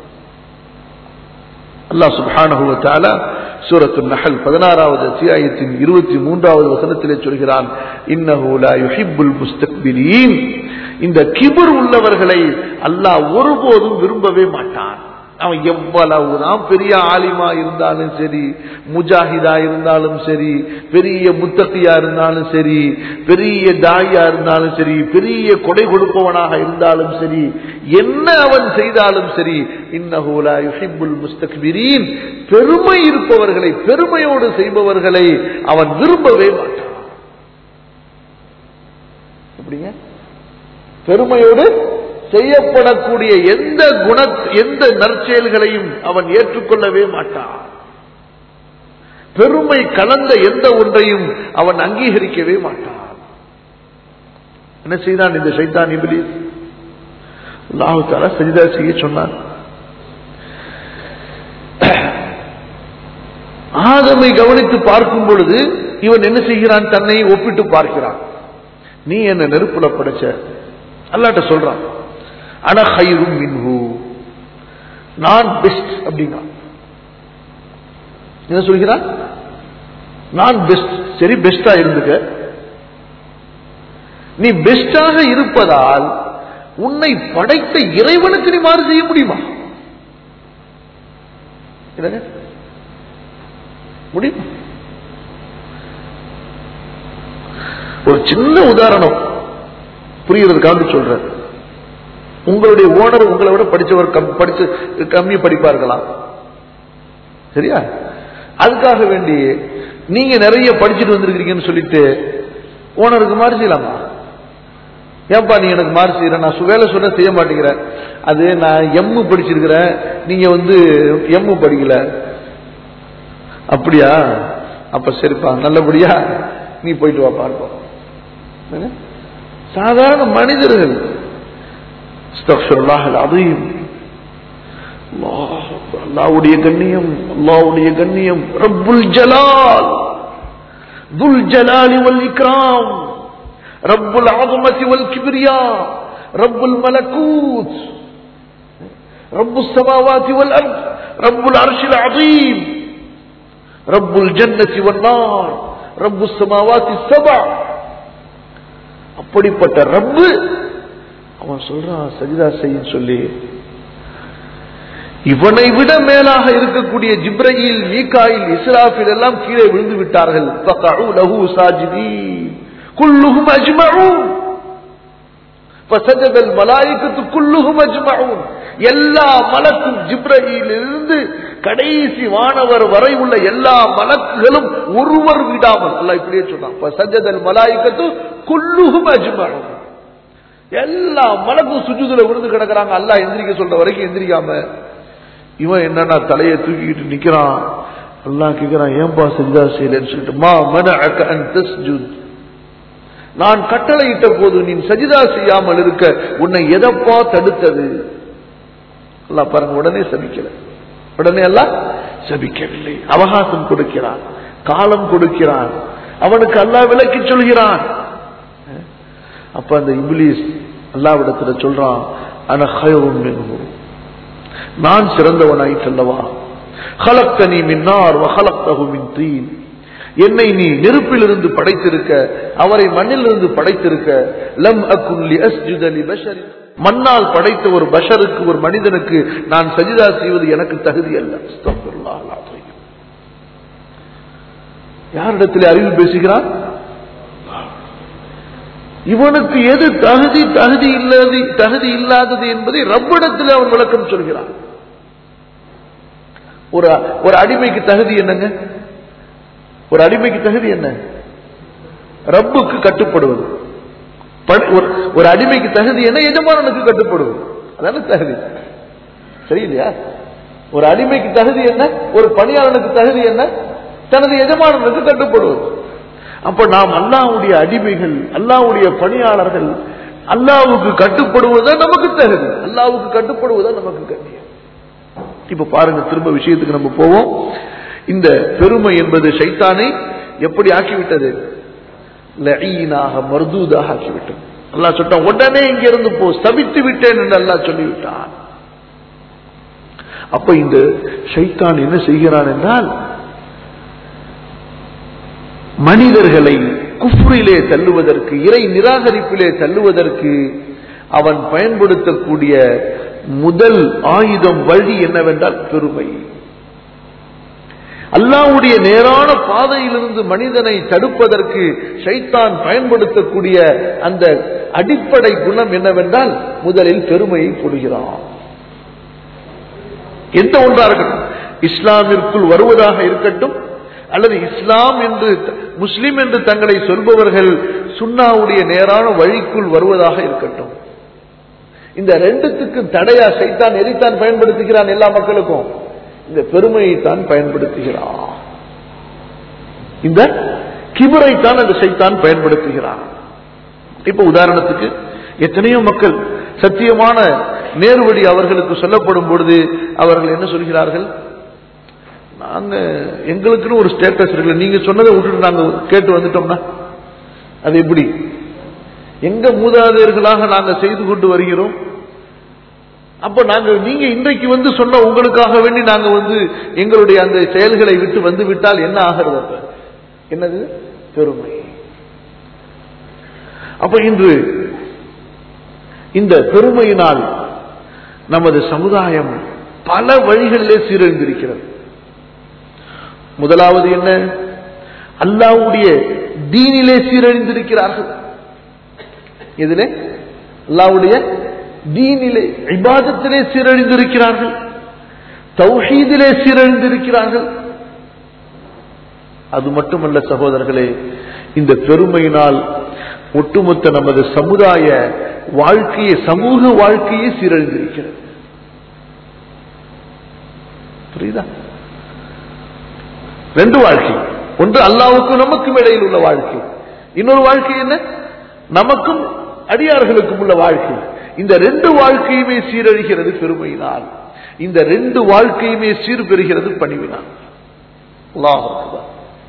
அல்லாஹ் சுப்ஹானஹு வ தஆலா சூரத்து நஹல் பதினாறாவது அத்தியாயத்தின் இருபத்தி மூன்றாவது வசனத்திலே சொல்கிறான் இன்னஹு லா யுஹிப்புல் முஸ்தக்பிரீன் இந்த கிபர் உள்ளவர்களை அல்லாஹ் ஒருபோதும் விரும்பவே மாட்டான் அவன் எவ்வளவுதான் பெரிய ஆலிமா இருந்தாலும் சரி முஜாஹிதா இருந்தாலும் சரி பெரிய முத்தகியா இருந்தாலும் சரி பெரிய தாயா இருந்தாலும் சரி பெரிய கொடை கொடுப்பவனாக இருந்தாலும் சரி என்ன அவன் செய்தாலும் சரி இன்னஹூலா யுஹிப்புல் முஸ்தக்பிரீன் பெருமை இருப்பவர்களை பெருமையோடு செய்பவர்களை அவன் விரும்பவே மாட்டான் எப்படிங்க பெருமையோடு செய்யப்படக்கூடிய எந்த குண எந்த நற்செயல்களையும் அவன் ஏற்றுக்கொள்ளவே மாட்டான் பெருமை கலந்த எந்த ஒன்றையும் அவன் அங்கீகரிக்கவே மாட்டான் என்ன செய்தான் இந்த சைத்தான் இபிலிஸ் அல்லாஹால சஜிதா செய்ய சொன்னான் ஆதமை கவனித்து பார்க்கும் பொழுது இவன் என்ன செய்கிறான் தன்னை ஒப்பிட்டு பார்க்கிறான் நீ என்ன நெருப்புல படைச்ச அல்லாட்ட சொல்றான் அன ஹைரும் மின்ஹு நான் பெஸ்ட் அப்படின்னா என்ன சொல்கிறான் நான் பெஸ்ட் சரி பெஸ்டா இருந்துக்க நீ பெஸ்டாக இருப்பதால் உன்னை படைத்த இறைவனுக்கு நீ மாறு செய்ய முடியுமா என்னங்க? முடியுமா ஒரு சின்ன உதாரணம் புரியறதுக்காக சொல்றேன் உங்களுடைய ஓனர் உங்களை விட படிச்சவர் கம்- படிச்சு கம்மி படிப்பார்களாம் சரியா அதுக்காக வேண்டி நீங்க நிறைய படிச்சுட்டு வந்திருக்கீங்கன்னு சொல்லிட்டு ஓனருக்கு மாறு செய்யலாமா ஏன்பா நீ எனக்கு மாறு செய்யற நான் சு- வேலை சொன்ன செய்ய மாட்டேங்கிறேன் அது நான் எம்மு படிச்சிருக்கிறேன் நீங்க வந்து எம்மு படிக்கல அப்படியா அப்ப சரிப்பா நல்லபடியா நீ போயிட்டு வா பார்ப்போம் என்ன? சாதாரண மனிதர்கள் அஸ்தக்ஃபிருல்லாஹ் அல்-அஸீம். அல்லாஹ் அக்பர். அல்லாஹ்வுடைய கண்ணியம் அல்லாஹ்வுடைய கண்ணியம் ரப்புல் ஜலால் துல் ஜலாலி வல் இக்ராம் ரப்புல் ஆதமதி வல் கிப்ரியா ரப்புல் மலக்கூத் رب السماوات والأرض رب العرش العظيم رب الجنة والنار رب السماوات السبع அப்படிப்பட்ட ரப்பு அவன் சொல்றான் சஜிதா செய்யும் சொல்லி இவனை விட மேலாக இருக்கக்கூடிய ஜிப்ரயில் மீகாயில் இஸ்ராஃபில் எல்லாம் கீழே விழுந்து விட்டார்கள் فقعوا له ساجدين كلهم اجمعون ஃபசஜதல் மலாயிகத்து குல்லுஹும் அஜ்மஊன் எல்லா மலக்கும் ஜிப்ரஹீலிருந்து கடைசி வானவர் வரை உள்ள எல்லா மலக்குகளும் ஒருவர் விடாமல் அல்லாஹ் இப்படியே சொன்னான் ஃபசஜதல் மலாயிகத்து குல்லுஹும் அஜ்மஊன் எல்லா மலக்கும் சுஜூதுல விழுந்து கிடக்குறாங்க அல்லாஹ் எந்திரிக்க சொல்ற வரைக்கும் எந்திரிக்காம இவன் என்னன்னா தலையை தூக்கிக்கிட்டு நிக்கிறான் அல்லாஹ் கேக்குறான் ஏன்பா சஜிதா செய்யலன்னு சொல்லிட்டு மா மனஅக அன் தஸ்ஜுத் நான் கட்டளையிட்ட போது நீ சஜிதா செய்யாமல் இருக்க உன்னை எதப்பா தடுத்தது அல்லாஹ் பாருங்க உடனே சபிக்கல உடனே எல்லாம் சபிக்கவில்லை அவகாசம் கொடுக்கிறான் காலம் கொடுக்கிறான் அவனுக்கு அல்லாஹ் விலக்கி சொல்கிறான் அப்ப அந்த இப்லீஸ் அல்லாவிடத்துல சொல்றான் அன ஹயரும் மின்ஹு நான் சிறந்தவனாயிற்றல்லவா خلقتني من نار وخلقته من طين என்னை நீ நெருப்பிலிருந்து படைத்திருக்க அவரை மண்ணிலிருந்து படைத்திருக்க லம் அக்குன் லிஅஸ்ஜுத லிபஷரின் மண்ணால் படைத்த ஒரு பஷருக்கு ஒரு மனிதனுக்கு நான் சஜிதா செய்வது எனக்கு தகுதி அல்ல அஸ்தக்ஃபிருல்லாஹ் அல்-அஸீம். யாரிடத்தில் அறிவு பேசுகிறான் இவனுக்கு எது தகுதி தகுதி இல்லாது தகுதி இல்லாதது என்பதை ரப்பிடத்தில் அவன் விளக்கம் சொல்கிறான் ஒரு ஒரு அடிமைக்கு தகுதி என்னங்க ஒரு அடிமைக்கு தகுதி என்ன ரப்புக்கு கட்டுப்படுவது ப- ஒரு- ஒரு அடிமைக்கு தகுதி என்ன எஜமானனுக்கு கட்டுப்படுவது அதான தகுதி சரியில்லையா ஒரு அடிமைக்கு தகுதி என்ன ஒரு பணியாளனுக்கு தகுதி என்ன தனது எஜமானனுக்கு கட்டுப்படுவது அப்ப நாம் அல்லாஹ்வுடைய அடிமைகள் அல்லாஹ்வுடைய பணியாளர்கள் அல்லாஹ்வுக்கு கட்டுப்படுவதுதான் நமக்கு தகுதி அல்லாஹ்வுக்கு கட்டுப்படுவதுதான் நமக்கு கண்ணியம் இப்ப பாருங்க திரும்ப விஷயத்துக்கு நம்ம போவோம் இந்த பெருமை என்பது ஷைத்தானை எப்படி ஆக்கிவிட்டது லஈனாக மர்தூதாக ஆக்கிவிட்டது அல்லாஹ் சொல்லிட்டான் உடனே இங்க இருந்து போ ஸ்தபித்து விட்டேன் என்று அல்லாஹ் சொல்லிவிட்டான் அப்ப இந்த ஷைத்தான் என்ன செய்கிறான் என்றால் மனிதர்களை குஃப்ரிலே தள்ளுவதற்கு இறை நிராகரிப்பிலே தள்ளுவதற்கு அவன் பயன்படுத்தக்கூடிய முதல் ஆயுதம் வழி என்னவென்றால் பெருமை அல்லாஹ்வுடைய நேரான பாதையிலிருந்து மனிதனை தடுப்பதற்கு ஷைத்தான் பயன்படுத்தக்கூடிய அந்த அடிப்படை குணம் என்னவென்றால் முதலில் பெருமையை போடுகிறான் எந்த ஒன்றா இருக்கட்டும் இஸ்லாமிற்குள் வருவதாக இருக்கட்டும் அல்லது இஸ்லாம் என்று முஸ்லிம் என்று தங்களை சொல்பவர்கள் சுன்னாவுடைய நேரான வழிக்குள் வருவதாக இருக்கட்டும் இந்த ரெண்டுத்துக்கு தடையா சைத்தான் எதைத்தான் பயன்படுத்துகிறான் எல்லா மக்களுக்கும் இந்த பெருமையை தான் பயன்படுத்துகிறான் இந்த கிபரைத்தான் அந்த சைத்தான் பயன்படுத்துகிறான் இப்ப உதாரணத்துக்கு எத்தனையோ மக்கள் சத்தியமான நேர்வழி அவர்களுக்கு சொல்லப்படும் பொழுது அவர்கள் என்ன சொல்கிறார்கள் நாங்க எங்களுக்குன்னு ஒரு ஸ்டேட்டஸ் இருக்குல்ல நீங்க சொன்னதை விட்டுட்டு நாங்க கேட்டு வந்துட்டோம்னா அது எப்படி எங்க மூதாதையர்களாக நாங்க செய்து கொண்டு வருகிறோம் அப்ப நாங்க நீங்க இன்றைக்கு வந்து சொன்ன உங்களுக்காக வேண்டி நாங்க வந்து எங்களுடைய அந்த செயல்களை விட்டு வந்து விட்டால் என்ன ஆகிறது அப்ப என்னது பெருமை அப்ப இன்று இந்த பெருமையினால் நமது சமுதாயம் பல வழிகளிலே சீரழிந்திருக்கிறது முதலாவது என்ன அல்லாவுடைய தீனிலே சீரழிந்திருக்கிறார்கள் எதிலே அல்லாவுடைய தீனிலே இபாதத்திலே சீரழிந்திருக்கிறார்கள் தௌஹீதிலே சீரழிந்திருக்கிறார்கள் அது மட்டுமல்ல சகோதரர்களே இந்த பெருமையினால் ஒட்டுமொத்த நமது சமுதாய வாழ்க்கையை சமூக வாழ்க்கையை சீரழிந்திருக்கிறது புரியுதா ரெண்டு வாழ்க்கை ஒன்று அல்லாவுக்கும் நமக்கும் இடையில் உள்ள வாழ்க்கை இன்னொரு வாழ்க்கை என்ன நமக்கும் அடியார்களுக்கும் உள்ள வாழ்க்கை இந்த ரெண்டு வாழ்க்கையுமே சீரழிகிறது பெருமையினால் இந்த ரெண்டு வாழ்க்கையுமே சீர்பெறுகிறது பணிவினால் அல்லாஹ் அக்பர்.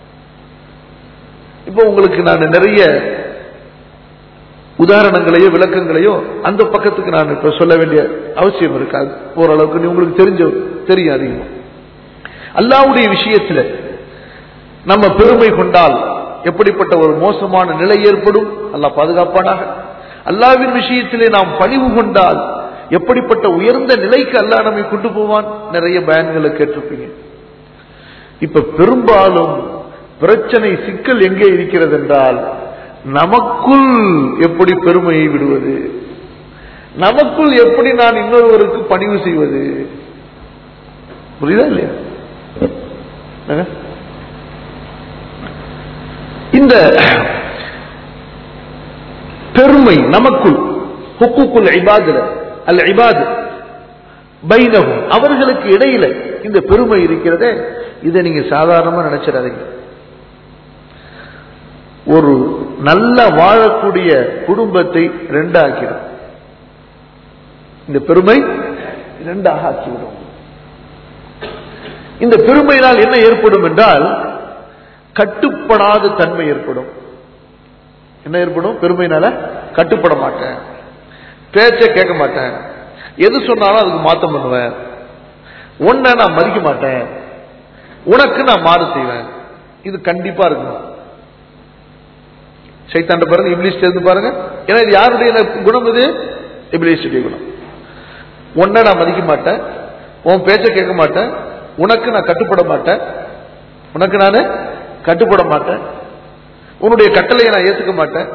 இப்போ உங்களுக்கு நான் நிறைய உதாரணங்களையோ விளக்கங்களையோ அந்த பக்கத்துக்கு நான் இப்ப சொல்ல வேண்டிய அவசியம் இருக்காது ஓரளவுக்கு நீ உங்களுக்கு தெரிஞ்ச தெரியும் அதிகமா அல்லாவுடைய விஷயத்துல நம்ம பெருமை கொண்டால் எப்படிப்பட்ட ஒரு மோசமான நிலை ஏற்படும் அல்லாஹ் பாதுகாப்பானாக அல்லாவின் விஷயத்திலே நாம் பணிவு கொண்டால் எப்படிப்பட்ட உயர்ந்த நிலைக்கு அல்லாஹ் நம்மை கொண்டு போவான் நிறைய பயன்களை கேட்டிருப்பீங்க இப்ப பெரும்பாலும் பிரச்சனை சிக்கல் எங்கே இருக்கிறது என்றால் நமக்குள் எப்படி பெருமையை விடுவது நமக்குள் எப்படி நான் இன்னொருவருக்கு பணிவு செய்வது புரியுதா இல்லையா என்னங்க? இந்த பெருமை நமக்குள் ஹுக்குக்குல் இபாதுல அல் இபாது பைனகும் அவர்களுக்கு இடையில இந்த பெருமை இருக்கிறதே இதை நீங்க சாதாரணமா நினைச்சிடாதீங்க ஒரு நல்ல வாழக்கூடிய குடும்பத்தை ரெண்டாக்கிடும் இந்த பெருமை இரண்டாக ஆக்கிவிடும் இந்த பெருமையினால் என்ன ஏற்படும் என்றால் கட்டுப்படாத தன்மை ஏற்படும் என்ன ஏற்படும் பெருமையினால கட்டுப்பட மாட்டேன் பேச்ச கேட்க மாட்டேன் எது சொன்னாலும் அதுக்கு மாத்தம் பண்ணுவேன் உன்னை நான் மதிக்க மாட்டேன் உனக்கு நான் மாறு செய்வேன் இது கண்டிப்பா இருக்கணும் சைத்தாண்ட பாருங்க இங்கிலீஷ் தெரிந்து பாருங்க ஏன்னா இது யாருடைய குணம் இது இங்கிலீஷுடைய குணம் உன்னை நான் மதிக்க மாட்டேன் உன் பேச்ச கேட்க மாட்டேன் உனக்கு நான் கட்டுப்பட மாட்டேன் உனக்கு நான் கட்டுப்பட மாட்டேன் உன்னுடைய கட்டளையை நான் ஏத்துக்க மாட்டேன்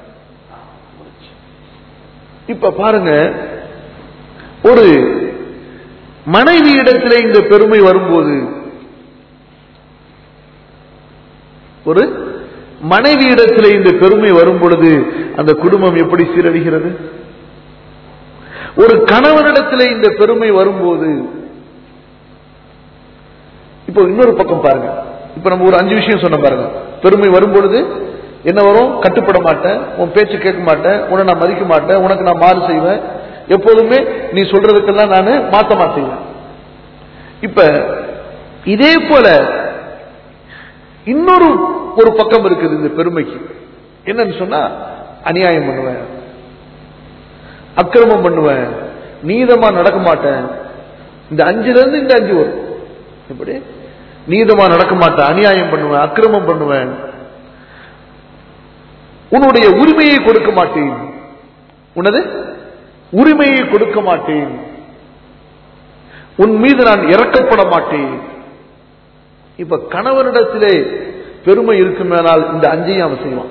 இப்ப பாருங்க ஒரு மனைவி இடத்திலே இந்த பெருமை வரும்போது ஒரு மனைவி இடத்திலே இந்த பெருமை வரும் பொழுது அந்த குடும்பம் எப்படி சீரழிகிறது ஒரு கணவனிடத்திலே இந்த பெருமை வரும்போது இப்போ இன்னொரு பக்கம் பாருங்க இப்ப நம்ம ஒரு அஞ்சு விஷயம் சொன்ன பாருங்க பெருமை வரும் பொழுது என்ன வரும் கட்டுப்பட மாட்டேன் உன் பேச்சு கேட்க மாட்டேன் உன்னை நான் மதிக்க மாட்டேன் உனக்கு நான் மாறு செய்வேன் எப்போதுமே நீ சொல்றதுக்கெல்லாம் நான் மாத்தமா செய்வேன் இப்ப இதே போல இன்னொரு ஒரு பக்கம் இருக்குது இந்த பெருமைக்கு என்னன்னு சொன்னா அநியாயம் பண்ணுவேன் அக்கிரமம் பண்ணுவேன் நீதமா நடக்க மாட்டேன் இந்த அஞ்சுல இருந்து இந்த அஞ்சு வரும் எப்படி நீதமா நடக்க மாட்டேன் அநியாயம் பண்ணுவேன் அக்கிரமம் பண்ணுவேன் உன்னுடைய உரிமையை கொடுக்க மாட்டேன் உனது உரிமையை கொடுக்க மாட்டேன் உன் மீது நான் இறக்கப்பட மாட்டேன் இப்ப கணவனிடத்திலே பெருமை இருக்குமேனால் இந்த அஞ்சையும் அவன் செய்வான்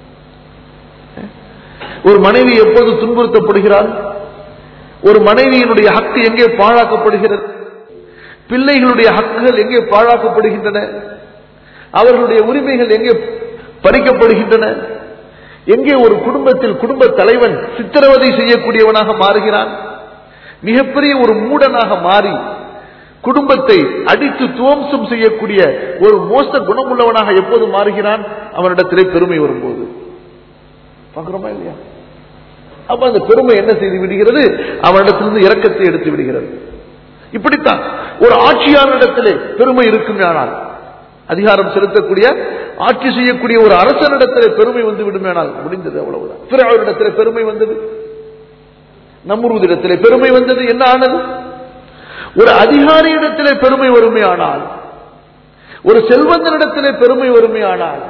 ஒரு மனைவி எப்போது துன்புறுத்தப்படுகிறாள் ஒரு மனைவியினுடைய ஹக்கு எங்கே பாழாக்கப்படுகிறது பிள்ளைகளுடைய ஹக்குகள் எங்கே பாழாக்கப்படுகின்றன அவர்களுடைய உரிமைகள் எங்கே பறிக்கப்படுகின்றன எங்கே ஒரு குடும்பத்தில் குடும்ப தலைவன் சித்திரவதை செய்யக்கூடியவனாக மாறுகிறான் மிகப்பெரிய ஒரு மூடனாக மாறி குடும்பத்தை அடித்து துவம்சம் செய்யக்கூடிய ஒரு மோச குணமுள்ளவனாக எப்போது மாறுகிறான் அவனிடத்திலே பெருமை வரும்போது பார்க்கிறோமா இல்லையா அப்ப அந்த பெருமை என்ன செய்து விடுகிறது அவனிடத்திலிருந்து இரக்கத்தை எடுத்து விடுகிறது இப்படித்தான் ஒரு ஆட்சியாளரிடத்திலே பெருமை இருக்கும் ஆனால் அதிகாரம் செலுத்தக்கூடிய ஆட்சி செய்யக்கூடிய ஒரு அரசனிடத்திலே பெருமை வந்து விடுமேனால் முடிந்தது அவ்வளவுதான் பிறவரிடத்திலே பெருமை வந்தது நம்முருவதிடத்திலே பெருமை வந்தது என்ன ஆனது ஒரு அதிகாரியிடத்திலே பெருமை வருமே ஆனால் ஒரு செல்வந்தனிடத்திலே பெருமை வருமே ஆனால்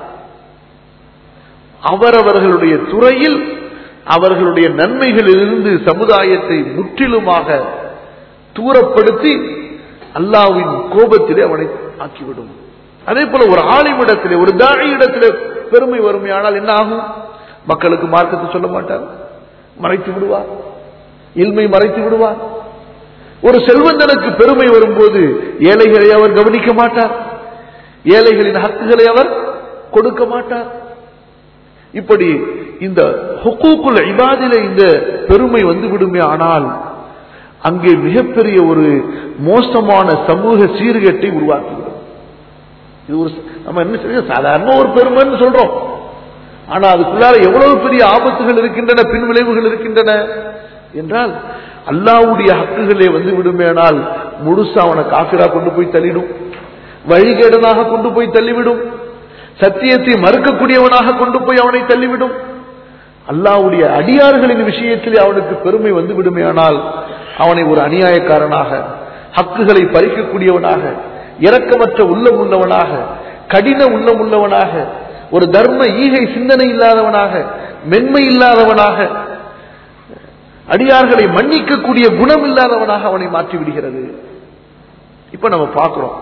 அவரவர்களுடைய துறையில் அவர்களுடைய நன்மைகளிலிருந்து சமுதாயத்தை முற்றிலுமாக தூரப்படுத்தி அல்லாவின் கோபத்திலே அவனை ஆக்கிவிடும் அதே போல ஒரு ஆலிமிடத்திலே ஒரு தாழியிடத்திலே பெருமை வறுமையானால் என்ன ஆகும் மக்களுக்கு மார்க்கத்தை சொல்ல மாட்டார் மறைத்து விடுவார் இல்மை மறைத்து விடுவார் ஒரு செல்வந்தனுக்கு பெருமை வரும்போது ஏழைகளை அவர் கவனிக்க மாட்டார் ஏழைகளின் ஹக்குகளை அவர் கொடுக்க மாட்டார் இப்படி இந்த ஹுக்கூக்குல் இபாதில இந்த பெருமை வந்து விடுமே ஆனால் அங்கே மிகப்பெரிய ஒரு மோசமான சமூக சீர்கேட்டை உருவாக்கிவிடும் இது ஒரு நம்ம என்ன செய்ய சாதாரண ஒரு பெருமைன்னு சொல்றோம் ஆனா அதுக்குள்ளார எவ்வளவு பெரிய ஆபத்துகள் இருக்கின்றன பின் விளைவுகள் இருக்கின்றன என்றால் அல்லாவுடைய ஹக்குகளே வந்து விடுமேனால் முழுசா அவனை காஃபிரா கொண்டு போய் தள்ளிடும் வழிகேடனாக கொண்டு போய் தள்ளிவிடும் சத்தியத்தை மறுக்கக்கூடியவனாக கொண்டு போய் அவனை தள்ளிவிடும் அல்லாவுடைய அடியார்களின் விஷயத்தில் அவனுக்கு பெருமை வந்து விடுமேயானால் அவனை ஒரு அநியாயக்காரனாக ஹக்குகளை பறிக்கக்கூடியவனாக இரக்கமற்ற உள்ளம் உள்ளவனாக கடின உள்ளம் உள்ளவனாக ஒரு தர்ம ஈகை சிந்தனை இல்லாதவனாக மென்மை இல்லாதவனாக அடியார்களை மன்னிக்கக்கூடிய குணம் இல்லாதவனாக அவனை மாற்றி விடுகிறது இப்ப நம்ம பார்க்கிறோம்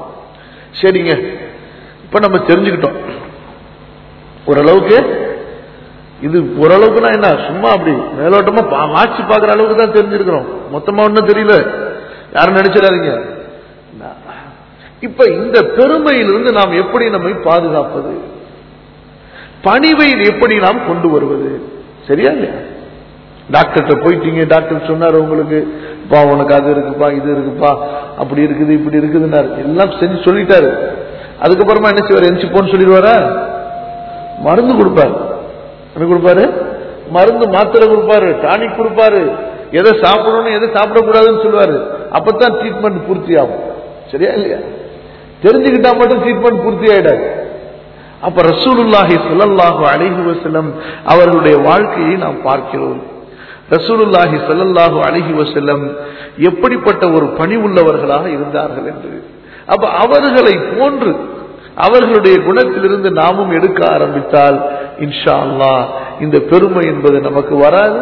சரிங்க இப்ப நம்ம தெரிஞ்சுக்கிட்டோம் ஓரளவுக்கு இது ஓரளவுக்குனா என்ன சும்மா அப்படி மேலோட்டமா பா- வாட்சி பார்க்குற அளவுக்கு தான் தெரிஞ்சிருக்கிறோம் மொத்தமா ஒன்றும் தெரியல யாரும் நினைச்சிடாதீங்க இப்ப இந்த பெருமையிலிருந்து நாம் எப்படி நம்மை பாதுகாப்பது பணிவை எப்படி நாம் கொண்டு வருவது சரியா இல்லையா டாக்டர்கிட்ட போயிட்டீங்க டாக்டர் சொன்னாரு உங்களுக்கு பா உனக்கு அது இருக்குப்பா இது இருக்குப்பா அப்படி இருக்குது இப்படி இருக்குதுன்னாரு எல்லாம் செஞ்சு சொல்லிட்டாரு அதுக்கப்புறமா என்ன செய்வார் எந்திச்சு போன்னு சொல்லிடுவாரா மருந்து கொடுப்பாரு என்ன கொடுப்பாரு மருந்து மாத்திரை கொடுப்பாரு டானிக் கொடுப்பாரு எதை சாப்பிடணும் எதை சாப்பிடக்கூடாதுன்னு சொல்லுவாரு அப்பதான் ட்ரீட்மெண்ட் பூர்த்தி ஆகும் சரியா இல்லையா தெரிஞ்சுக்கிட்டா மட்டும் ட்ரீட்மெண்ட் பூர்த்தி ஆயிடாது அப்ப ரசூலுல்லாஹி ஸல்லல்லாஹு அலைஹி வஸல்லம் அவர்களுடைய வாழ்க்கையை நாம் பார்க்கிறோம் ரசூலுல்லாஹி ஸல்லல்லாஹு அலைஹி வஸல்லம் எப்படிப்பட்ட ஒரு பணிவுள்ளவர்களாக இருந்தார்கள் என்று அப்ப அவர்களை போன்று அவர்களுடைய குணத்திலிருந்து நாமும் எடுக்க ஆரம்பித்தால் இன்ஷா அல்லாஹ் இந்த பெருமை என்பது நமக்கு வராது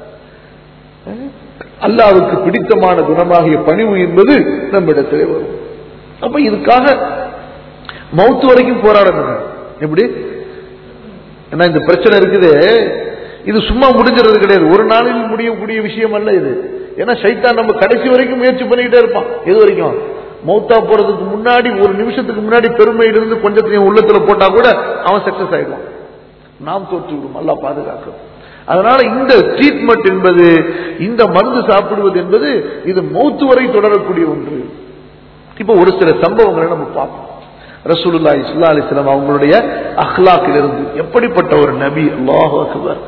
அல்லாவுக்கு பிடித்தமான குணமாகிய பணிவு என்பது நம்மிடத்திலே வரும் அப்ப இதுக்காக மௌத்து வரைக்கும் போராடணும் எப்படி ஏன்னா இந்த பிரச்சனை இருக்குது இது சும்மா முடிஞ்சிறது கிடையாது ஒரு நாளில் முடியக்கூடிய விஷயம் அல்ல இது ஏன்னா சைத்தான் நம்ம கடைசி வரைக்கும் முயற்சி பண்ணிக்கிட்டே இருப்பான் எது வரைக்கும் மௌத்தா போறதுக்கு முன்னாடி ஒரு நிமிஷத்துக்கு முன்னாடி பெருமையிலிருந்து கொஞ்சத்தையும் உள்ளத்துல போட்டா கூட அவன் சக்சஸ் ஆயிடுவான் நாம் தோற்று விடும் அல்லா பாதுகாக்கும் அதனால இந்த ட்ரீட்மெண்ட் என்பது இந்த மருந்து சாப்பிடுவது என்பது இது மௌத்து வரை தொடரக்கூடிய ஒன்று இப்ப ஒரு சில சம்பவங்களை நம்ம பார்ப்போம் ரசூலுல்லா இஸ்லா அலிஸ்லாம் அவங்களுடைய அஹ்லாக்கிலிருந்து எப்படிப்பட்ட ஒரு நபி அல்லாஹ் அக்பர்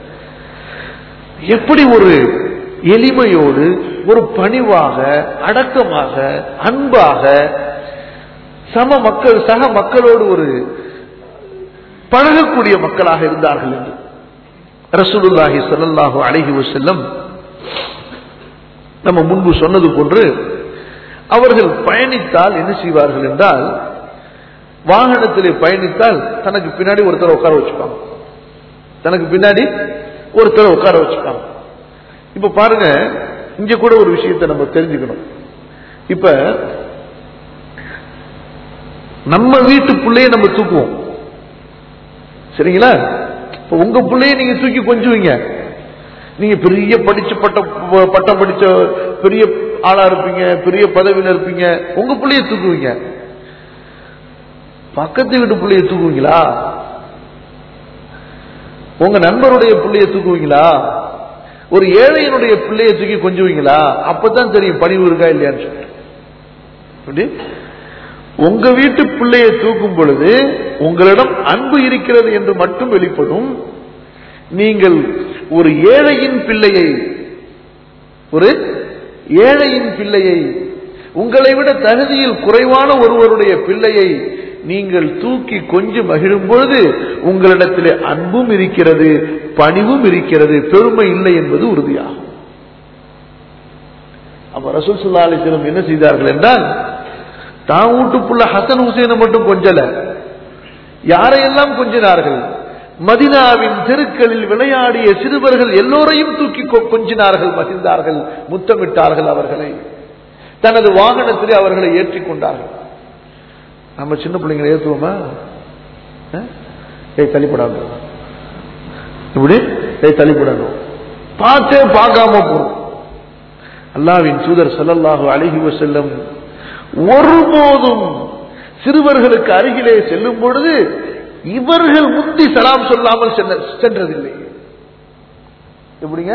எப்படி ஒரு எளிமையோடு ஒரு பணிவாக அடக்கமாக அன்பாக சம மக்கள் சக மக்களோடு ஒரு பழகக்கூடிய மக்களாக இருந்தார்கள் என்று ரசூலுல்லாஹி ஸல்லல்லாஹு அலைஹி வஸல்லம் நம்ம முன்பு சொன்னது போன்று அவர்கள் பயணித்தால் என்ன செய்வார்கள் என்றால் வாகனத்திலே பயணித்தால் தனக்கு பின்னாடி ஒருத்தரை உட்கார வச்சுப்பாங்க தனக்கு பின்னாடி ஒருத்தரை உட்கார வச்சுப்பாங்க இப்ப பாருங்க இங்க கூட ஒரு விஷயத்தை நம்ம தெரிஞ்சுக்கணும் இப்ப நம்ம வீட்டு பிள்ளைய நம்ம தூக்குவோம் சரிங்களா இப்ப உங்க பிள்ளைய நீங்க தூக்கி கொஞ்சுவீங்க நீங்க பெரிய படிச்ச பட்டம் பட்டம் படிச்ச பெரிய ஆளா இருப்பீங்க பெரிய பதவியில இருப்பீங்க உங்க பிள்ளைய தூக்குவீங்க பக்கத்து வீட்டு பிள்ளைய தூக்குவீங்களா உங்க நண்பருடைய பிள்ளைய தூக்குவீங்களா ஒரு ஏழையினுடைய பிள்ளைய தூக்கி கொஞ்சுவீங்களா அப்பதான் தெரியும் பணிவு இருக்கா இல்லையான்னு சொல்லிட்டு எப்படி? உங்க வீட்டு பிள்ளையை தூக்கும் பொழுது உங்களிடம் அன்பு இருக்கிறது என்று மட்டும் வெளிப்படும் நீங்கள் ஒரு ஏழையின் பிள்ளையை ஒரு ஏழையின் பிள்ளையை உங்களை விட தகுதியில் குறைவான ஒருவருடைய பிள்ளையை நீங்கள் தூக்கி கொஞ்சம் மகிழும் பொழுது உங்களிடத்திலே அன்பும் இருக்கிறது பணிவும் இருக்கிறது பெருமை இல்லை என்பது உறுதியாகும் அப்ப ரசூல் சுல்லா அலிஸ்லம் என்ன செய்தார்கள் என்றால் தான் வீட்டுக்குள்ள ஹசன் ஹுசேனை மட்டும் கொஞ்சல யாரையெல்லாம் கொஞ்சினார்கள் மதினாவின் தெருக்களில் விளையாடிய சிறுவர்கள் எல்லோரையும் தூக்கி கொ- கொஞ்சினார்கள் மகிழ்ந்தார்கள் முத்தமிட்டார்கள் அவர்களை தனது வாகனத்திலே அவர்களை ஏற்றிக் கொண்டார்கள் நம்ம சின்ன பிள்ளைங்களை ஏற்றுவோமா அஹ்? ஏய் தள்ளிப்படாது இப்படி ஏய் தள்ளிப்படணும் பார்த்தே பார்க்காம போறோம் அல்லாவின் தூதர் ஸல்லல்லாஹு அலைஹி வஸல்லம் ஒருபோதும் சிறுவர்களுக்கு அருகிலே செல்லும் பொழுது இவர்கள் முந்தி சலாம் சொல்லாமல் சென்ன- சென்றதில்லை எப்படிங்க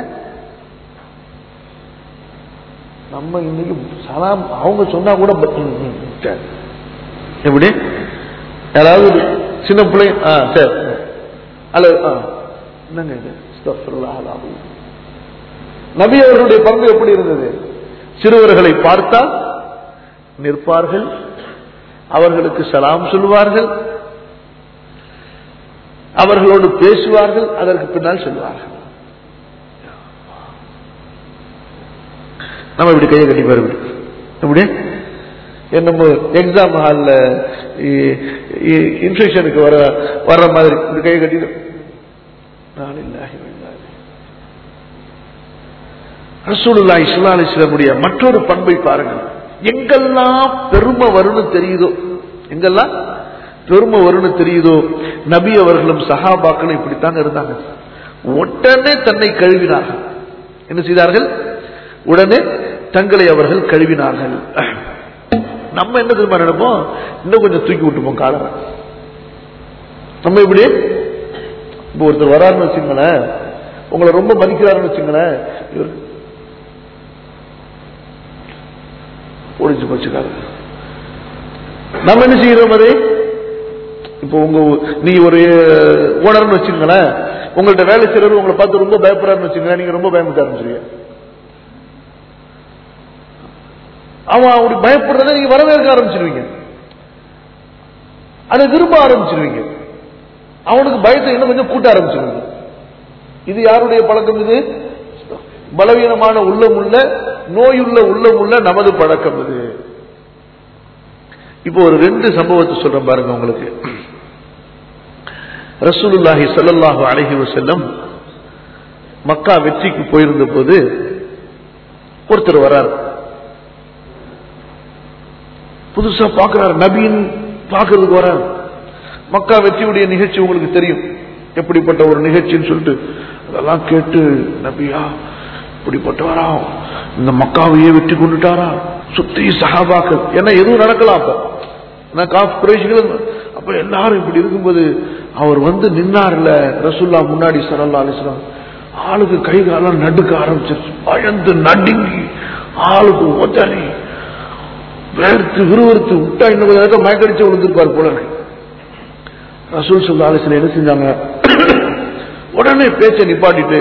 நம்ம இன்னைக்கு சலாம் அவங்க சொன்னா கூட ப- ம், ம், சரி. எப்படி யாராவது ஒரு சின்ன பிள்ளை ஆ சரி அல்ல ஆ என்னங்க இது அஸ்தக்ஃபிருல்லாஹ் அல்-அலீம். நபி அவர்களுடைய பங்கு எப்படி இருந்தது சிறுவர்களை பார்த்தால் நிற்பார்கள் அவர்களுக்கு சலாம் சொல்வார்கள் அவர்களோடு பேசுவார்கள் அதற்கு பின்னால் செல்வார்கள் நம்ம இப்படி கையை கட்டி பாரு இப்படி. இப்படி என்னமோ எக்ஸாம் ஹாலில் இன்ஃபெக்ஷனுக்கு வர வர்ற மாதிரி இப்படி கையை கட்டி நான் இல்லாஹி ரசூலுல்லாஹி ஸல்லல்லாஹு அலைஹி வஸல்லமுடைய மற்றொரு பண்பை பாருங்கள் எங்கெல்லாம் பெருமை வரும்னு தெரியுதோ எங்கெல்லாம் பெருமை வரும்னு தெரியுதோ நபி அவர்களும் சஹாபாக்களும் இப்படித்தாங்க இருந்தாங்க உடனே தன்னை கழுவினார்கள் என்ன செய்தார்கள் உடனே தங்களை அவர்கள் கழுவினார்கள் நம்ம என்ன தெரியுமா நினைப்போம் இன்னும் கொஞ்சம் தூக்கி விட்டுப்போம் காலரை நம்ம இப்படி இப்போ ஒருத்தர் வராருன்னு வச்சுங்களேன் உங்களை ரொம்ப மதிக்கிறாருன்னு வச்சுங்களேன் இவர் ஒழிச்சு போச்சுக்காரு நம்ம என்ன செய்யறோம் அது இப்போ உங்க நீ ஒரு ஓனர்னு வச்சுங்களேன் உங்கள்ட்ட வேலை செய்யறது உங்களை பார்த்து ரொம்ப பயப்படுறாருன்னு வச்சுங்களேன் நீங்க ரொம்ப பயமுட்ட ஆரம்பிச்சிருவீங்க அவன் அப்படி பயப்படுறத நீங்க வரவேற்க ஆரம்பிச்சிருவீங்க அதை விரும்ப ஆரம்பிச்சிருவீங்க அவனுக்கு பயத்தை இன்னும் கொஞ்சம் கூட்ட ஆரம்பிச்சிருவீங்க இது யாருடைய பழக்கம் இது பலவீனமான உள்ளம் உள்ள நோயுள்ள உள்ளம் உள்ள நமது பழக்கம் இது இப்போ ஒரு ரெண்டு சம்பவத்தை சொல்றேன் பாருங்க உங்களுக்கு ரசூலுல்லாஹி ஸல்லல்லாஹு அலைஹி வஸல்லம் மக்கா வெற்றிக்கு போயிருந்த போது ஒருத்தர் வரார் புதுசா பார்க்கிறார் நபியின் பார்க்கறதுக்கு வரார் மக்கா வெற்றியுடைய நிகழ்ச்சி உங்களுக்கு தெரியும் எப்படிப்பட்ட ஒரு நிகழ்ச்சின்னு சொல்லிட்டு அதெல்லாம் கேட்டு நபியா இப்படிப்பட்டவரா இந்த மக்காவையே வெற்றி கொண்டுட்டாரா சுத்தி சகாபாக்கள் ஏன்னா எதுவும் நடக்கலாம் அப்ப ஏன்னா காஃப் குறைஷிகள் அப்ப எல்லாரும் இப்படி இருக்கும்போது அவர் வந்து நின்னார்ல ரசுல்லா முன்னாடி சரல்லா அலிஸ்லாம் ஆளுக்கு கை காலம் நடுக்க ஆரம்பிச்சிருச்சு பயந்து நடுங்கி ஆளுக்கு ஒத்தனி வேர்த்து விறுவிறுத்து விட்டா இன்னும் கொஞ்சம் நேரத்தை மயக்கடிச்சு விழுந்திருப்பார் போல இருக்கு ரசூல் சொல்லா அலிஸ்லாம் என்ன செஞ்சாங்க உடனே பேச்சை நிப்பாட்டிட்டு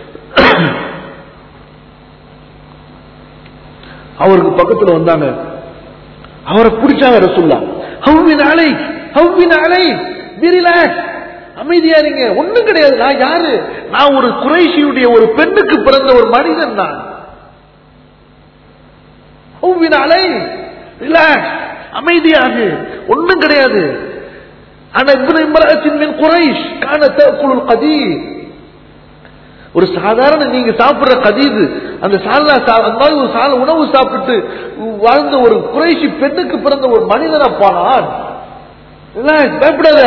அவருக்கு பக்கத்துல வந்தாங்க அவரை பிடிச்சாங்க ரசுல்லா ஹவ்வின் அலை ஹவ்வின் அலை ரிலாக்ஸ் அமைதியா இருங்க ஒண்ணும் கிடையாது நான் யாரு நான் ஒரு குறைஷியுடைய ஒரு பெண்ணுக்கு பிறந்த ஒரு மனிதன் தான் ஹவ்வின் அலை ரிலாக்ஸ் அமைதியாக ஒண்ணும் கிடையாது ஆனா இப்னு இம்ராத்தின் மின் குறைஷ் கான தஅக்குலுல் கதீர் ஒரு சாதாரண நீங்க சாப்பிடுற கதீது அந்த சாலா சா- அந்த மாதிரி ஒரு சால உணவு சாப்பிட்டு வாழ்ந்த ஒரு குறைசி பெண்ணுக்கு பிறந்த ஒரு மனிதன் அப்பானான் Relax, பயப்படாத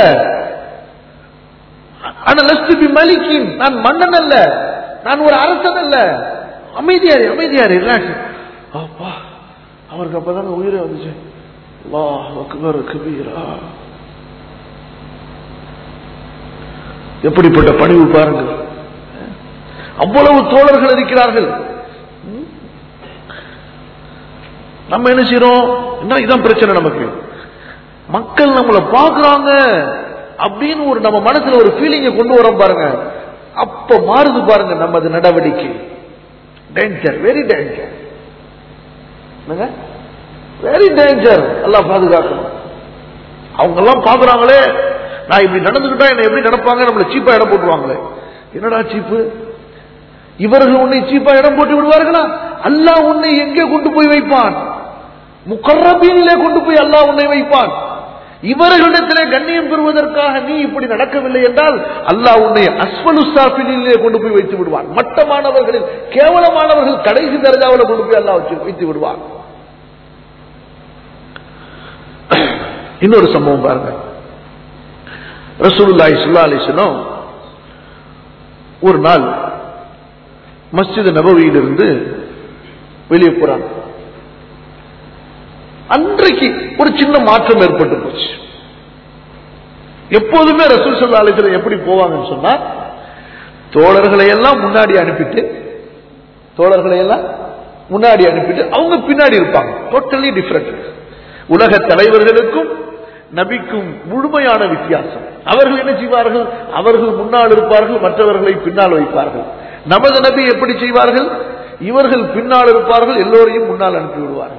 ஆனா லஸ்து பி மலிக்கின் நான் மன்னன் அல்ல நான் ஒரு அரசன் அல்ல அமைதியாரு அமைதியாரு ரிலாக்ஸ் அப்பா அவருக்கு அப்பதாங்க உயிரே வந்துச்சு அல்லாஹ் அக்பர் கபீரா எப்படிப்பட்ட பணிவு பாருங்கள் அவ்வளவு தோழர்கள் இருக்கிறார்கள் ம்? நம்ம என்ன செய்யறோம் என்ன இதான் பிரச்சனை நமக்கு மக்கள் நம்மளை பார்க்கறாங்க அப்படின்னு ஒரு நம்ம மனசுல ஒரு ஃபீலிங்க கொண்டு வரோம் பாருங்க அப்ப மாறுது பாருங்க நமது நடவடிக்கை danger very danger very danger எல்லாம் பாதுகாக்கணும் அவங்க எல்லாம் பாக்குறாங்களே நான் இப்படி நடந்துக்கிட்டா என்ன எப்படி நடப்பாங்க நம்மள சீப்பா இடம் போட்டுருவாங்களே என்னடா சீப்பு இவர்கள் உன்னை சீப்பா இடம் போட்டு விடுவார்களா அல்லாஹ் உன்னை எங்கே கொண்டு போய் வைப்பான் முக்கரபீனிலே கொண்டு போய் அல்லாஹ் உன்னை வைப்பான் இவர்களிடத்திலே கண்ணியம் பெறுவதற்காக நீ இப்படி நடக்கவில்லை என்றால் அல்லாஹ் உன்னை அஸ்வலுசாபிலே கொண்டு போய் வைத்து விடுவான் மட்டமானவர்களில் கேவலமானவர்கள் கடைசி தரஜாவில் கொண்டு போய் அல்லாஹ் வச்சு வைத்து விடுவான் இன்னொரு சம்பவம் பாருங்க ரசூலுல்லாஹி ஸல்லல்லாஹு அலைஹி வஸல்லம் ஒரு நாள் மஸ்ஜித் நபவியிலிருந்து வெளியே போறாங்க அன்றைக்கு ஒரு சின்ன மாற்றம் ஏற்பட்டு போச்சு எப்போதுமே ரசூல் சல்லா அலிஸ்லாம் எப்படி போவாங்கன்னு சொன்னா தோழர்களை எல்லாம் முன்னாடி அனுப்பிட்டு தோழர்களை எல்லாம் முன்னாடி அனுப்பிட்டு அவங்க பின்னாடி இருப்பாங்க டோட்டலி டிஃபரெண்ட் உலக தலைவர்களுக்கும் நபிக்கும் முழுமையான வித்தியாசம் அவர்கள் என்ன செய்வார்கள் அவர்கள் முன்னால் இருப்பார்கள் மற்றவர்களை பின்னால் வைப்பார்கள் நமது நபி எப்படி செய்வார்கள் இவர்கள் பின்னால் இருப்பார்கள் எல்லோரையும் முன்னால் அனுப்பி விடுவார்கள்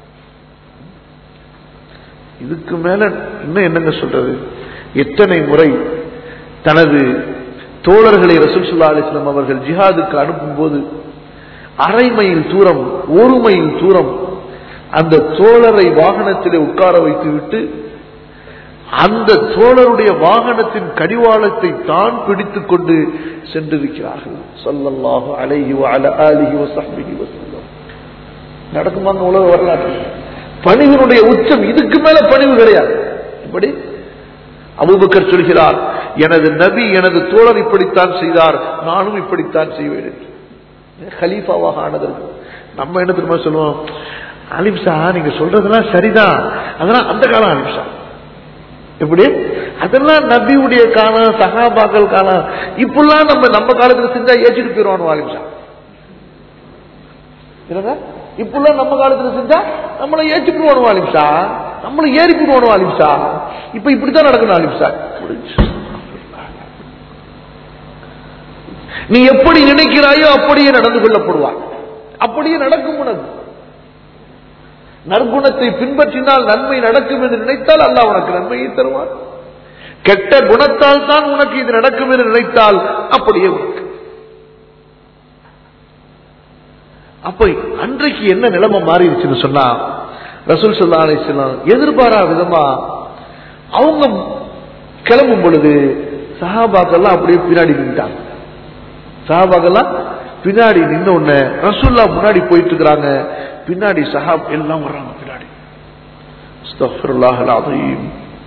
இதுக்கு மேல இன்னும் என்னங்க சொல்றது எத்தனை முறை தனது தோழர்களை ரசூல் சுல்லா அலிஸ்லாம் அவர்கள் ஜிஹாதுக்கு அனுப்பும் போது அரை மைல் தூரம் ஒரு மைல் தூரம் அந்த தோழரை வாகனத்திலே உட்கார வைத்து விட்டு அந்த தோழருடைய வாகனத்தின் கடிவாளத்தை தான் பிடித்துக் கொண்டு சென்றிருக்கிறார்கள் சொல்லல்லாஹு அலைஹி வஅல ஆலிஹி வஸஹ்பிஹி வஸல்லம் நடக்குமாங்க உலக வரலாற்று பணிவினுடைய உச்சம் இதுக்கு மேல பணிவு கிடையாது இப்படி அபூபக்கர் சொல்கிறார் எனது நபி எனது தோழர் இப்படித்தான் செய்தார் நானும் இப்படித்தான் செய்வேன் என்று. கலீஃபாவாக ஆனதற்கு நம்ம என்ன தெரியுமா சொல்லுவோம் அலிம்சா நீங்க சொல்றதெல்லாம் சரிதான் அதெல்லாம் அந்த காலம் அலிம்சா எப்படி அதெல்லாம் நபியுடைய காலம் சகாபாக்கள் காலம் இப்பெல்லாம் நம்ம நம்ம காலத்துல செஞ்சா ஏற்றிட்டு போயிடுவான் அலிம்சா இல்லைங்க இப்பெல்லாம் நம்ம காலத்துல செஞ்சா நம்மள ஏற்றி போடுவோம் அலிம்சா நம்மள ஏறி போடுவோம் அலிம்சா இப்ப இப்படித்தான் நடக்கணும் அலிம்சா நீ எப்படி நினைக்கிறாயோ அப்படியே நடந்து கொள்ளப்படுவார் அப்படியே நடக்கும் உனக்கு நற்குணத்தை பின்பற்றினால் நன்மை நடக்கும் என்று நினைத்தால் அல்லாஹ் உனக்கு நன்மையை தருவார் கெட்ட குணத்தால் தான் உனக்கு இது நடக்கும் என்று நினைத்தால் அப்படியே உனக்கு அப்ப அன்றைக்கு என்ன நிலைமை மாறிடுச்சுன்னு சொன்னா ரசூல் சல்லா அலிஸ்லாம் எதிர்பாரா விதமா அவங்க கிளம்பும் பொழுது சஹாபாக்கெல்லாம் அப்படியே பின்னாடி நின்றாங்க சஹாபாக்கெல்லாம் பின்னாடி நின்ன உடனே ரசூல்லா முன்னாடி போயிட்டு இருக்கிறாங்க பின்னாடி சஹாப் எல்லாம் வர்றாங்க பின்னாடி அஸ்தக்ஃபிருல்லாஹ் அல்-அஸீம்.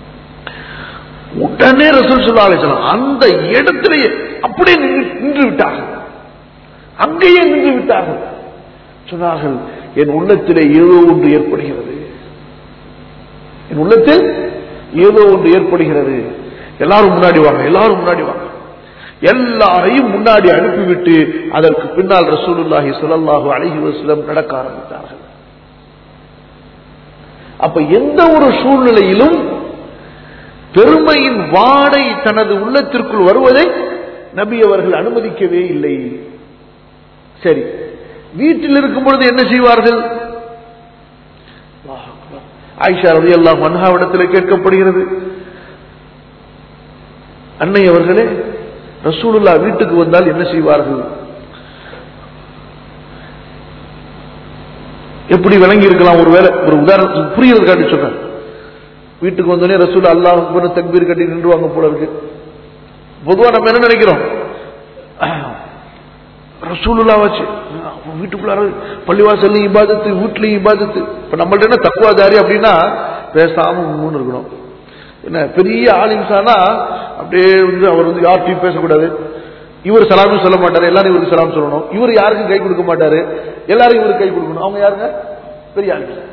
உடனே ரசூல் ஸல்லல்லாஹு அலைஹி வஸல்லம் அந்த இடத்திலேயே அப்படியே நின்று நின்று விட்டார்கள் அங்கேயே நின்று விட்டார்கள் சொன்னார்கள் என் உள்ளத்திலே ஏதோ ஒன்று ஏற்படுகிறது என் உள்ளத்தில் ஏதோ ஒன்று ஏற்படுகிறது எல்லாரும் முன்னாடி வாங்க எல்லாரும் முன்னாடி வாங்க எல்லாரையும் முன்னாடி அனுப்பிவிட்டு அதற்கு பின்னால் ரசூலுல்லாஹி ஸல்லல்லாஹு அலைஹி வஸல்லம் நடக்க ஆரம்பித்தார்கள் அப்ப எந்த ஒரு சூழ்நிலையிலும் பெருமையின் வாடை தனது உள்ளத்திற்குள் வருவதை நபி அவர்கள் அனுமதிக்கவே இல்லை சரி வீட்டில் இருக்கும் பொழுது என்ன செய்வார்கள் அல்லாஹ் அக்பர். ஆயிஷா ரவி அல்லா மன்ஹாவிடத்தில் கேட்கப்படுகிறது அன்னை அவர்களே ரசூலுல்லா வீட்டுக்கு வந்தால் என்ன செய்வார்கள் எப்படி விளங்கி இருக்கலாம் ஒரு வேலை ஒரு உதாரணத்துக்கு புரியறதுக்காண்டி சொன்னேன் வீட்டுக்கு வந்தோடனே ரசூல் அல்லாஹ் அக்பர்னு தக்பீர் கட்டி நின்றுவாங்க போல இருக்கு பொதுவா நம்ம என்ன நினைக்கிறோம் ரசூலுல்லா வச்சு வீட்டுக்குள்ளார பள்ளிவாசல்லையும் இபாதத்து வீட்லயும் இபாதத்து இப்ப நம்மள்ட்ட என்ன தக்குவாதாரி அப்படின்னா பேசாம மூணு இருக்கணும் என்ன பெரிய ஆலிம்சானா அப்படியே வந்து அவர் வந்து யார்கிட்டயும் பேசக்கூடாது இவர் சலாமும் சொல்ல மாட்டாரு எல்லாரும் இவருக்கு சலாம் சொல்லணும் இவர் யாருக்கும் கை கொடுக்க மாட்டாரு எல்லாரும் இவருக்கு கை கொடுக்கணும் அவங்க யாருங்க பெரிய ஆலிம்சா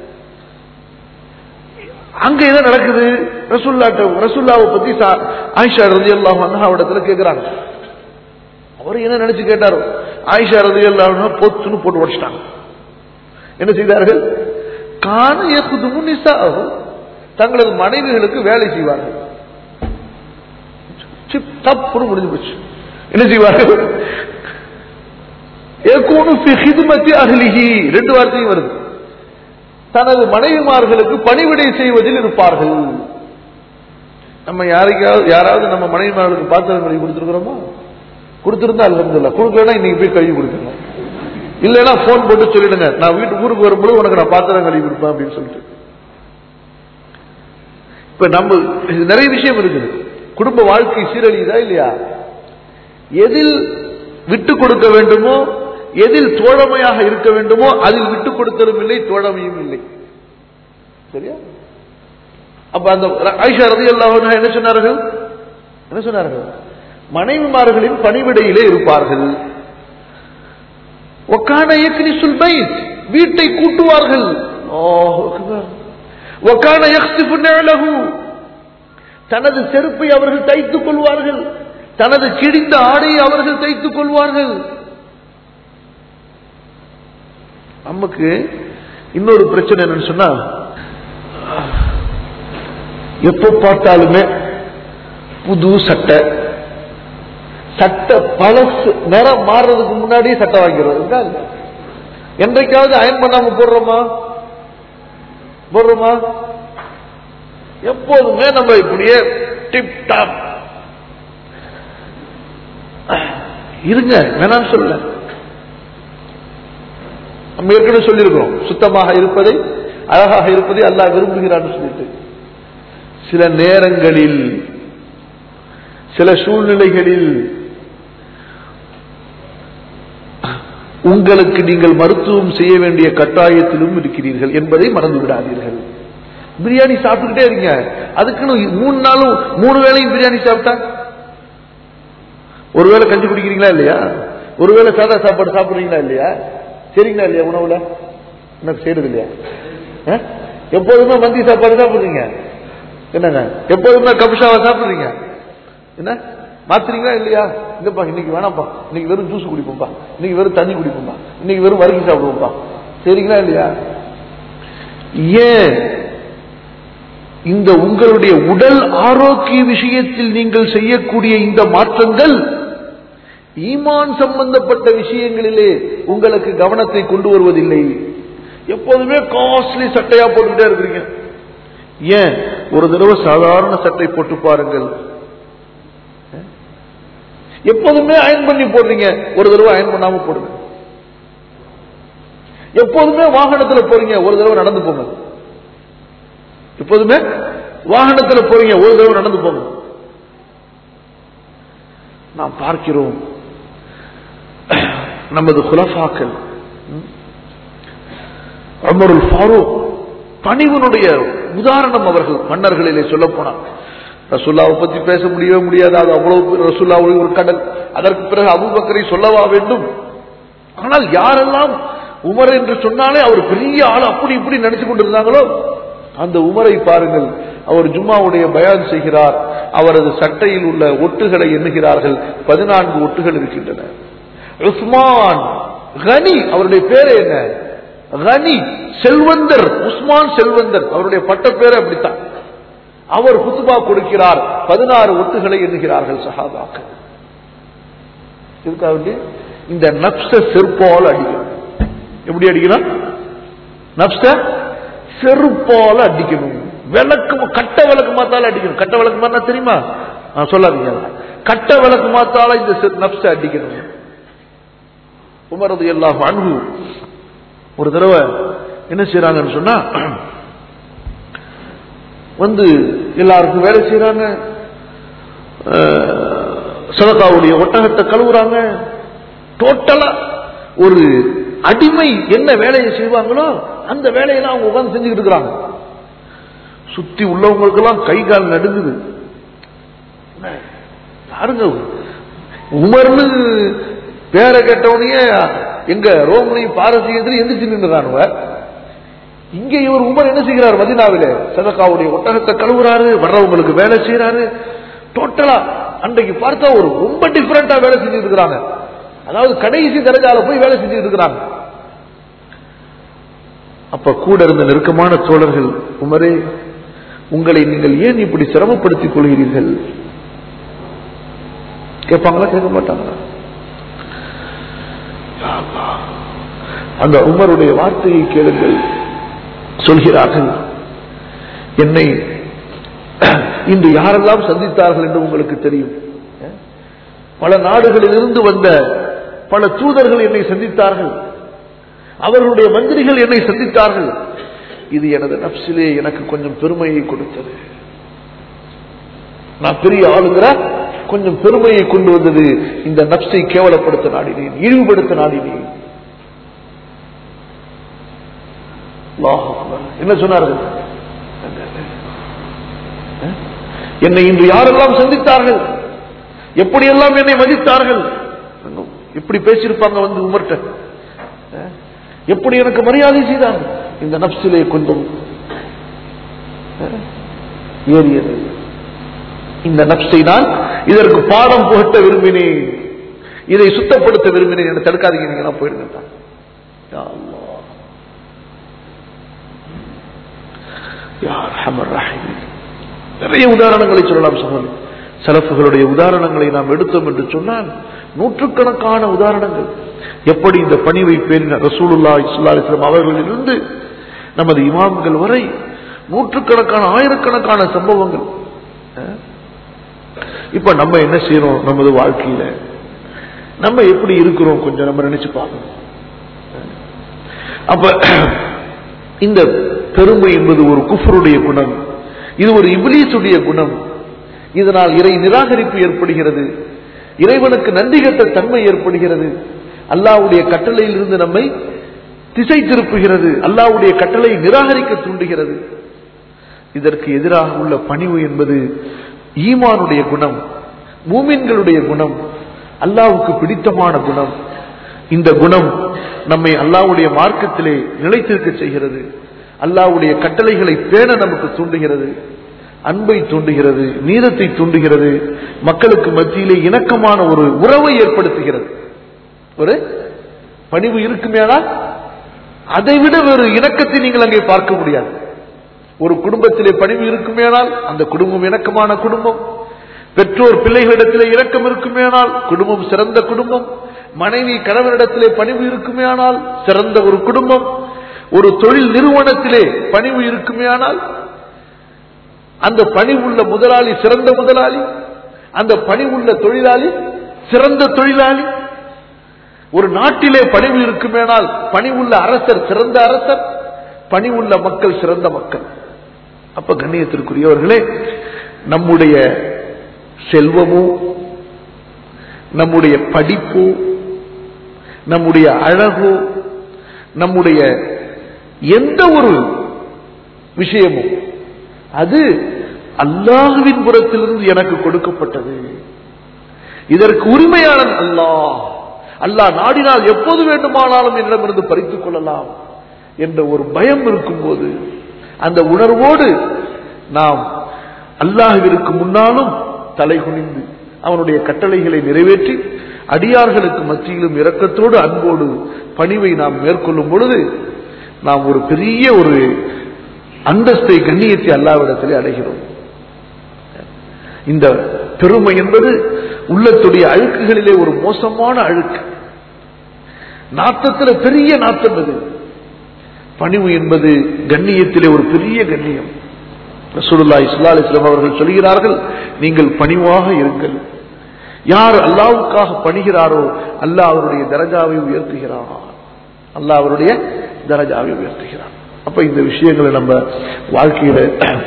அங்க என்ன நடக்குது ரசுல்லாட்ட ரசுல்லாவை பத்தி சா- ஆயிஷா ரதி அல்லாஹ் அண்ணாவிடத்துல கேக்குறாங்க அவர் என்ன நினைச்சு கேட்டாரோ ஆயிஷா ரதி அல்லாஹ் பொத்துன்னு போட்டு உடச்சிட்டாங்க என்ன செய்தார்கள் காண எக்குது நிசா தங்களது மனைவிகளுக்கு வேலை செய்வார்கள் சிப் தப்புன்னு முடிஞ்சு போச்சு என்ன செய்வார்கள் ஏகூனு ஃபி ஹிதுமத்தி அஹ்லிஹி ரெண்டு வார்த்தையும் வருது தனது மனைவிமார்களுக்கு பணிவிடை செய்வதில் இருப்பார்கள் நம்ம யாருக்காவது யாராவது நம்ம மனைவிமார்களுக்கு பாத்திரம் கழுவி கொடுத்துருக்கிறோமா கொடுத்திருந்தா அல்ஹம்துலில்லாஹ் கொடுக்கலன்னா இன்னைக்கு போய் கழுவி கொடுத்துருங்க இல்லைன்னா போன் போட்டு சொல்லிடுங்க நான் வீட்டு ஊருக்கு வரும்போது உனக்கு நான் பாத்திரம் கழுவி கொடுப்பேன் அப்படின்னு சொல்லிட்டு இப்ப நம்ம இது நிறைய விஷயம் இருக்குது குடும்ப வாழ்க்கை சீரழியுதா இல்லையா எதில் விட்டு கொடுக்க வேண்டுமோ எதில் தோழமையாக இருக்க வேண்டுமோ அதில் விட்டு கொடுத்தலும் இல்லை தோழமையும் இல்லை சரியா அப்ப அந்த ஆயிஷா ரதி என்ன சொன்னார்கள் என்ன சொன்னார்கள் மனைவிமார்களின் பணிவிடையிலே இருப்பார்கள் ஒக்கான இயக்கினி சுல்பைத் வீட்டை கூட்டுவார்கள் அல்லாஹு அக்பர். ஒக்கான யக்ஸிஃபு நிழலஹு. தனது செருப்பை அவர்கள் தைத்துக் கொள்வார்கள் தனது கிழிந்த ஆடையை அவர்கள் தைத்துக் கொள்வார்கள் நமக்கு இன்னொரு பிரச்சனை என்னன்னு சொன்னா எப்ப பார்த்தாலுமே புது சட்டை சட்டை பழசு நிறம் மாறுறதுக்கு முன்னாடியே சட்டை வாங்கிடுறது இருக்கா இல்லையா? என்றைக்காவது அயன் பண்ணாம போடுறோமா போடுறோமா எப்போதுமே நம்ம இப்படியே டிப் டாப் இருங்க வேணாம்னு சொல்லல நம்ம ஏற்கனவே சொல்லியிருக்கிறோம் சுத்தமாக இருப்பதை அழகாக இருப்பதை அல்லாஹ் விரும்புகிறான்னு சொல்லிட்டு சில நேரங்களில் சில சூழ்நிலைகளில் உங்களுக்கு நீங்கள் மருத்துவம் செய்ய வேண்டிய கட்டாயத்திலும் இருக்கிறீர்கள் என்பதை மறந்து விடாதீர்கள் பிரியாணி சாப்பிட்டுக்கிட்டே இருங்க அதுக்குன்னு மூணு நாளும் மூணு வேளையும் பிரியாணி சாப்பிட்டா ஒருவேளை கஞ்சி குடிக்கிறீங்களா இல்லையா ஒருவேளை சாதா சாப்பாடு சாப்பிடுறீங்களா இல்லையா சரிங்களா இல்லையா உணவுல என்ன செய்யறது இல்லையா அஹ்? எப்போதுமே மந்தி சாப்பாடு சாப்பிடுறீங்க என்னங்க எப்போதுமே கபிஷாவை சாப்பிடுறீங்க என்ன மாத்துறீங்களா இல்லையா இல்லப்பா இன்னைக்கு வேணாம்ப்பா இன்னைக்கு வெறும் ஜூஸ் குடிப்போம்ப்பா இன்னைக்கு வெறும் தண்ணி குடிப்போம்ப்பா இன்னைக்கு வெறும் வறுக்கி சாப்பிடுவோம்ப்பா சரிங்களா இல்லையா ஏன் இந்த உங்களுடைய உடல் ஆரோக்கிய விஷயத்தில் நீங்கள் செய்யக்கூடிய இந்த மாற்றங்கள் ஈமான் சம்பந்தப்பட்ட விஷயங்களிலே உங்களுக்கு கவனத்தை கொண்டு வருவதில்லை எப்போதுமே காஸ்ட்லி சட்டையா போட்டுக்கிட்டே இருக்கிறீங்க ஏன் ஒரு தடவை சாதாரண சட்டை போட்டு பாருங்கள் எப்போதுமே அயன் பண்ணி போடுறீங்க ஒரு தடவை அயன் பண்ணாம போடுங்க எப்போதுமே வாகனத்துல போறீங்க ஒரு தடவை நடந்து போங்க எப்போதுமே வாகனத்துல போறீங்க ஒரு தடவை நடந்து போங்க நாம் பார்க்கிறோம் நமது குலஃபாக்கள் அமருல் ஃபாரூக் பணிவனுடைய உதாரணம் அவர்கள் மன்னர்களிலே சொல்ல போனார் ரசுல்லாவை பத்தி பேச முடியவே முடியாது அது அவ்வளவு ரசுல்லாவுடைய ஒரு கடல் அதற்கு பிறகு அபுபக்கரை சொல்லவா வேண்டும் ஆனால் யாரெல்லாம் உமர் என்று சொன்னாலே அவர் பெரிய ஆள் அப்படி இப்படி நினைச்சு கொண்டிருந்தாங்களோ அந்த உமரை பாருங்கள் அவர் ஜும்மாவுடைய பயான் செய்கிறார் அவரது சட்டையில் உள்ள ஒட்டுகளை எண்ணுகிறார்கள் பதினான்கு ஒட்டுகள் இருக்கின்றன உஸ்மான் கனி அவருடைய பேரு என்ன கனி செல்வந்தர் உஸ்மான் செல்வந்தர் அவருடைய பட்ட பேரு அப்படித்தான் அவர் குத்துபா கொடுக்கிறார் பதினாறு ஒட்டுகளை எண்ணுகிறார்கள் சஹாபாக்கள் இதுக்காக இந்த நப்ச செருப்பால் அடிக்கணும் எப்படி அடிக்கணும் நப்ச செருப்பால் அடிக்கணும் விளக்கு கட்ட விளக்கு மாத்தால அடிக்கணும் கட்ட விளக்கு மாத்தா தெரியுமா நான் சொல்லாதீங்க கட்ட விளக்கு மாத்தால இந்த நப்ச அடிக்கணும் உமரது எல்லாம் அன்பு ஒரு தடவை என்ன செய்யறாங்கன்னு சொன்னா வந்து எல்லாருக்கும் வேலை செய்யறாங்க சதகாவுடைய ஒட்டகத்தை கழுவுறாங்க டோட்டலா ஒரு அடிமை என்ன வேலையை செய்வாங்களோ அந்த வேலையெல்லாம் அவங்க உட்கார்ந்து செஞ்சுக்கிட்டு இருக்கிறாங்க சுத்தி உள்ளவங்களுக்கு எல்லாம் கை கால் நடுங்குது பாருங்க உமர்னு பேரை கேட்டவனையே எங்க ரோம்லையும் பாரசீகத்திலும் எந்திரிச்சு நின்றுறானுவ இங்க இவர் உமர் என்ன செய்கிறார் மதினாவில சதக்காவுடைய ஒட்டகத்தை கழுவுறாரு வர்றவங்களுக்கு வேலை செய்யறாரு டோட்டலா அன்றைக்கு பார்த்தா ஒரு ரொம்ப டிஃபரெண்டா வேலை செஞ்சுட்டு இருக்கிறாங்க அதாவது கடைசி தரஜால போய் வேலை செஞ்சுட்டு இருக்கிறாங்க அப்ப கூட இருந்த நெருக்கமான தோழர்கள் உமரே உங்களை நீங்கள் ஏன் இப்படி சிரமப்படுத்திக் கொள்கிறீர்கள் கேட்பாங்களா கேட்க மாட்டாங்களா அந்த உமருடைய வார்த்தையை கேளுங்கள் சொல்கிறார்கள் என்னை இன்று யாரெல்லாம் சந்தித்தார்கள் என்று உங்களுக்கு தெரியும் பல நாடுகளில் இருந்து வந்த பல தூதர்கள் என்னை சந்தித்தார்கள் அவர்களுடைய மந்திரிகள் என்னை சந்தித்தார்கள் இது எனது நப்சிலே எனக்கு கொஞ்சம் பெருமையை கொடுத்தது நான் பெரிய ஆளுங்கிற கொஞ்சம் பெருமையை கொண்டு வந்தது இந்த நப்சை கேவலப்படுத்த நாடினேன் இழிவுபடுத்த நாடினேன் என்ன சொன்னார்கள் என்னை இன்று யாரெல்லாம் சந்தித்தார்கள் எப்படியெல்லாம் என்னை மதித்தார்கள் எப்படி பேசியிருப்பாங்க வந்து உமர்ட்ட எப்படி எனக்கு மரியாதை செய்தாங்க இந்த நப்சிலே கொஞ்சம் ஏறியது இந்த நப்சை நான் இதற்கு பாடம் புகட்ட விரும்பினேன் இதை சுத்தப்படுத்த விரும்பினேன் என்ன தடுக்காதீங்க நீங்க நான் போயிடுங்க நிறைய உதாரணங்களை சொல்லலாம் சொன்னோம் செலப்புகளுடைய உதாரணங்களை நாம் எடுத்தோம் என்று சொன்னால் நூற்றுக்கணக்கான உதாரணங்கள் எப்படி இந்த பணிவை பேரின ரசூலுல்லா இஸ்லாஸ்லாம் அவர்களிலிருந்து நமது இமாம்கள் வரை நூற்றுக்கணக்கான ஆயிரக்கணக்கான சம்பவங்கள் இப்ப நம்ம என்ன செய்யறோம் நமது வாழ்க்கையில நம்ம எப்படி இருக்கிறோம் கொஞ்சம் நம்ம நினைச்சு பார்க்கணும் அப்ப இந்த பெருமை என்பது ஒரு குஃபருடைய குணம் இது ஒரு இபிலீசுடைய குணம் இதனால் இறை நிராகரிப்பு ஏற்படுகிறது இறைவனுக்கு நன்றி கட்ட தன்மை ஏற்படுகிறது அல்லாவுடைய கட்டளையில் இருந்து நம்மை திசை திருப்புகிறது அல்லாவுடைய கட்டளை நிராகரிக்க தூண்டுகிறது இதற்கு எதிராக உள்ள பணிவு என்பது ஈமானுடைய குணம் மூமின்களுடைய குணம் அல்லாவுக்கு பிடித்தமான குணம் இந்த குணம் நம்மை அல்லாவுடைய மார்க்கத்திலே நிலைத்திருக்க செய்கிறது அல்லாவுடைய கட்டளைகளை பேண நமக்கு தூண்டுகிறது அன்பை தூண்டுகிறது நீதத்தை தூண்டுகிறது மக்களுக்கு மத்தியிலே இணக்கமான ஒரு உறவை ஏற்படுத்துகிறது ஒரு பணிவு இருக்குமேனால் அதை விட வேறு இணக்கத்தை நீங்கள் அங்கே பார்க்க முடியாது ஒரு குடும்பத்திலே பணிவு இருக்குமேனால் அந்த குடும்பம் இணக்கமான குடும்பம் பெற்றோர் பிள்ளைகளிடத்திலே இரக்கம் இருக்குமேனால் குடும்பம் சிறந்த குடும்பம் மனைவி கணவனிடத்திலே பணிவு இருக்குமேயானால் சிறந்த ஒரு குடும்பம் ஒரு தொழில் நிறுவனத்திலே பணிவு இருக்குமேயானால் அந்த பணிவுள்ள முதலாளி சிறந்த முதலாளி அந்த பணிவுள்ள தொழிலாளி சிறந்த தொழிலாளி ஒரு நாட்டிலே பணிவு இருக்குமேனால் பணிவுள்ள அரசர் சிறந்த அரசர் பணிவுள்ள மக்கள் சிறந்த மக்கள் அப்ப கண்ணியத்திற்குரியவர்களே நம்முடைய செல்வமோ நம்முடைய படிப்போ நம்முடைய அழகோ நம்முடைய எந்த ஒரு விஷயமும் அது அல்லாஹுவின் புறத்திலிருந்து எனக்கு கொடுக்கப்பட்டது இதற்கு உரிமையாளன் அல்லாஹ் அல்லாஹ் நாடினால் எப்போது வேண்டுமானாலும் என்னிடமிருந்து பறித்துக் கொள்ளலாம் என்ற ஒரு பயம் இருக்கும்போது அந்த உணர்வோடு நாம் அல்லாஹுவிற்கு முன்னாலும் தலை குனிந்து அவனுடைய கட்டளைகளை நிறைவேற்றி அடியார்களுக்கு மத்தியிலும் இரக்கத்தோடு அன்போடு பணிவை நாம் மேற்கொள்ளும் பொழுது நாம் ஒரு பெரிய ஒரு அந்தஸ்தை கண்ணியத்தை அல்லாவிடத்திலே அடைகிறோம் இந்த பெருமை என்பது உள்ளத்துடைய அழுக்குகளிலே ஒரு மோசமான அழுக்கு நாத்தத்தில் பெரிய நாத்தம் அது பணிவு என்பது கண்ணியத்திலே ஒரு பெரிய கண்ணியம் ரசூலுல்லாஹி ஸல்லல்லாஹு அலைஹி வஸல்லம் அவர்கள் சொல்கிறார்கள் நீங்கள் பணிவாக இருங்கள் யார் அல்லாவுக்காக பணிகிறாரோ அல்லாஹ் அவருடைய தரஜாவை உயர்த்துகிறார் அல்லாஹ் அவருடைய தரஜாவை உயர்த்துகிறார் அப்ப இந்த விஷயங்களை நம்ம வாழ்க்கையில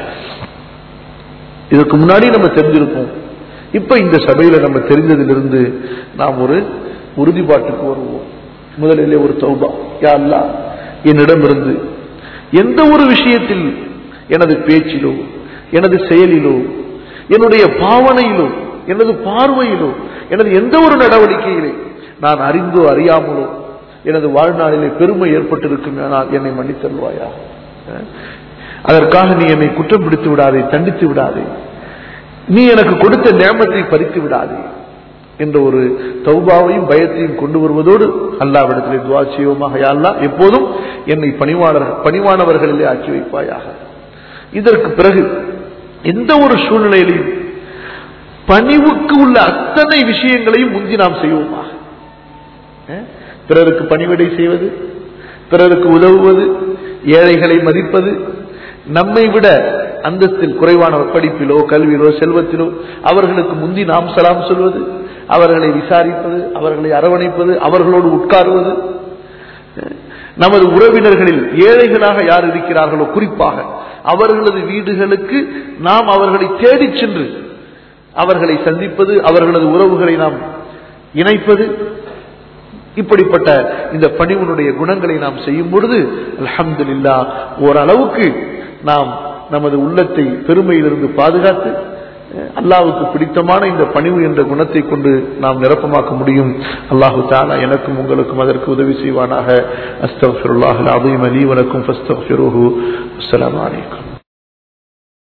இதுக்கு முன்னாடி நம்ம தெரிஞ்சிருப்போம் இப்ப இந்த சபையில நம்ம தெரிஞ்சதிலிருந்து நாம் ஒரு உறுதிப்பாட்டுக்கு வருவோம் முதலிலே ஒரு தௌபா யா அல்லா என்னிடமிருந்து எந்த ஒரு விஷயத்தில் எனது பேச்சிலோ எனது செயலிலோ என்னுடைய பாவனையிலோ எனது பார்வையிலோ எனது எந்த ஒரு நடவடிக்கையிலே நான் அறிந்தோ அறியாமலோ எனது வாழ்நாளிலே பெருமை ஏற்பட்டிருக்குமேனால் என்னை மன்னித்தருவாயா அதற்காக நீ என்னை குற்றம் பிடித்து விடாதே தண்டித்து விடாதே நீ எனக்கு கொடுத்த நேமத்தை பறித்து விடாதே என்ற ஒரு தௌபாவையும் பயத்தையும் கொண்டு வருவதோடு அல்லாவிடத்திலே துவா செய்வோமாக அல்லா எப்போதும் என்னை பணிவாளர்கள் பணிவானவர்களிலே ஆக்கி வைப்பாயாக இதற்கு பிறகு எந்த ஒரு சூழ்நிலையிலையும் பணிவுக்கு உள்ள அத்தனை விஷயங்களையும் முந்தி நாம் செய்வோமாக பிறருக்கு பணிவிடை செய்வது பிறருக்கு உதவுவது ஏழைகளை மதிப்பது நம்மை விட அந்தஸ்தில் குறைவான படிப்பிலோ கல்வியிலோ செல்வத்திலோ அவர்களுக்கு முந்தி நாம் சலாம் சொல்வது அவர்களை விசாரிப்பது அவர்களை அரவணைப்பது அவர்களோடு உட்காருவது நமது உறவினர்களில் ஏழைகளாக யார் இருக்கிறார்களோ குறிப்பாக அவர்களது வீடுகளுக்கு நாம் அவர்களை தேடிச் சென்று அவர்களை சந்திப்பது அவர்களது உறவுகளை நாம் இணைப்பது இப்படிப்பட்ட இந்த பணிவனுடைய குணங்களை நாம் செய்யும் பொழுது அலமதுல்லா ஓரளவுக்கு நாம் நமது உள்ளத்தை பெருமையிலிருந்து பாதுகாத்து அல்லாவுக்கு பிடித்தமான இந்த பணிவு என்ற குணத்தை கொண்டு நாம் நிரப்பமாக்க முடியும் அல்லாஹு தாலா எனக்கும் உங்களுக்கும் அதற்கு உதவி செய்வானாக அஸ்தஃபிருல்லாஹ் அலீம் அலி வணக்கம் ஃபஸ்தஃபிருஹு அஸ்ஸலாமு அலைக்கும்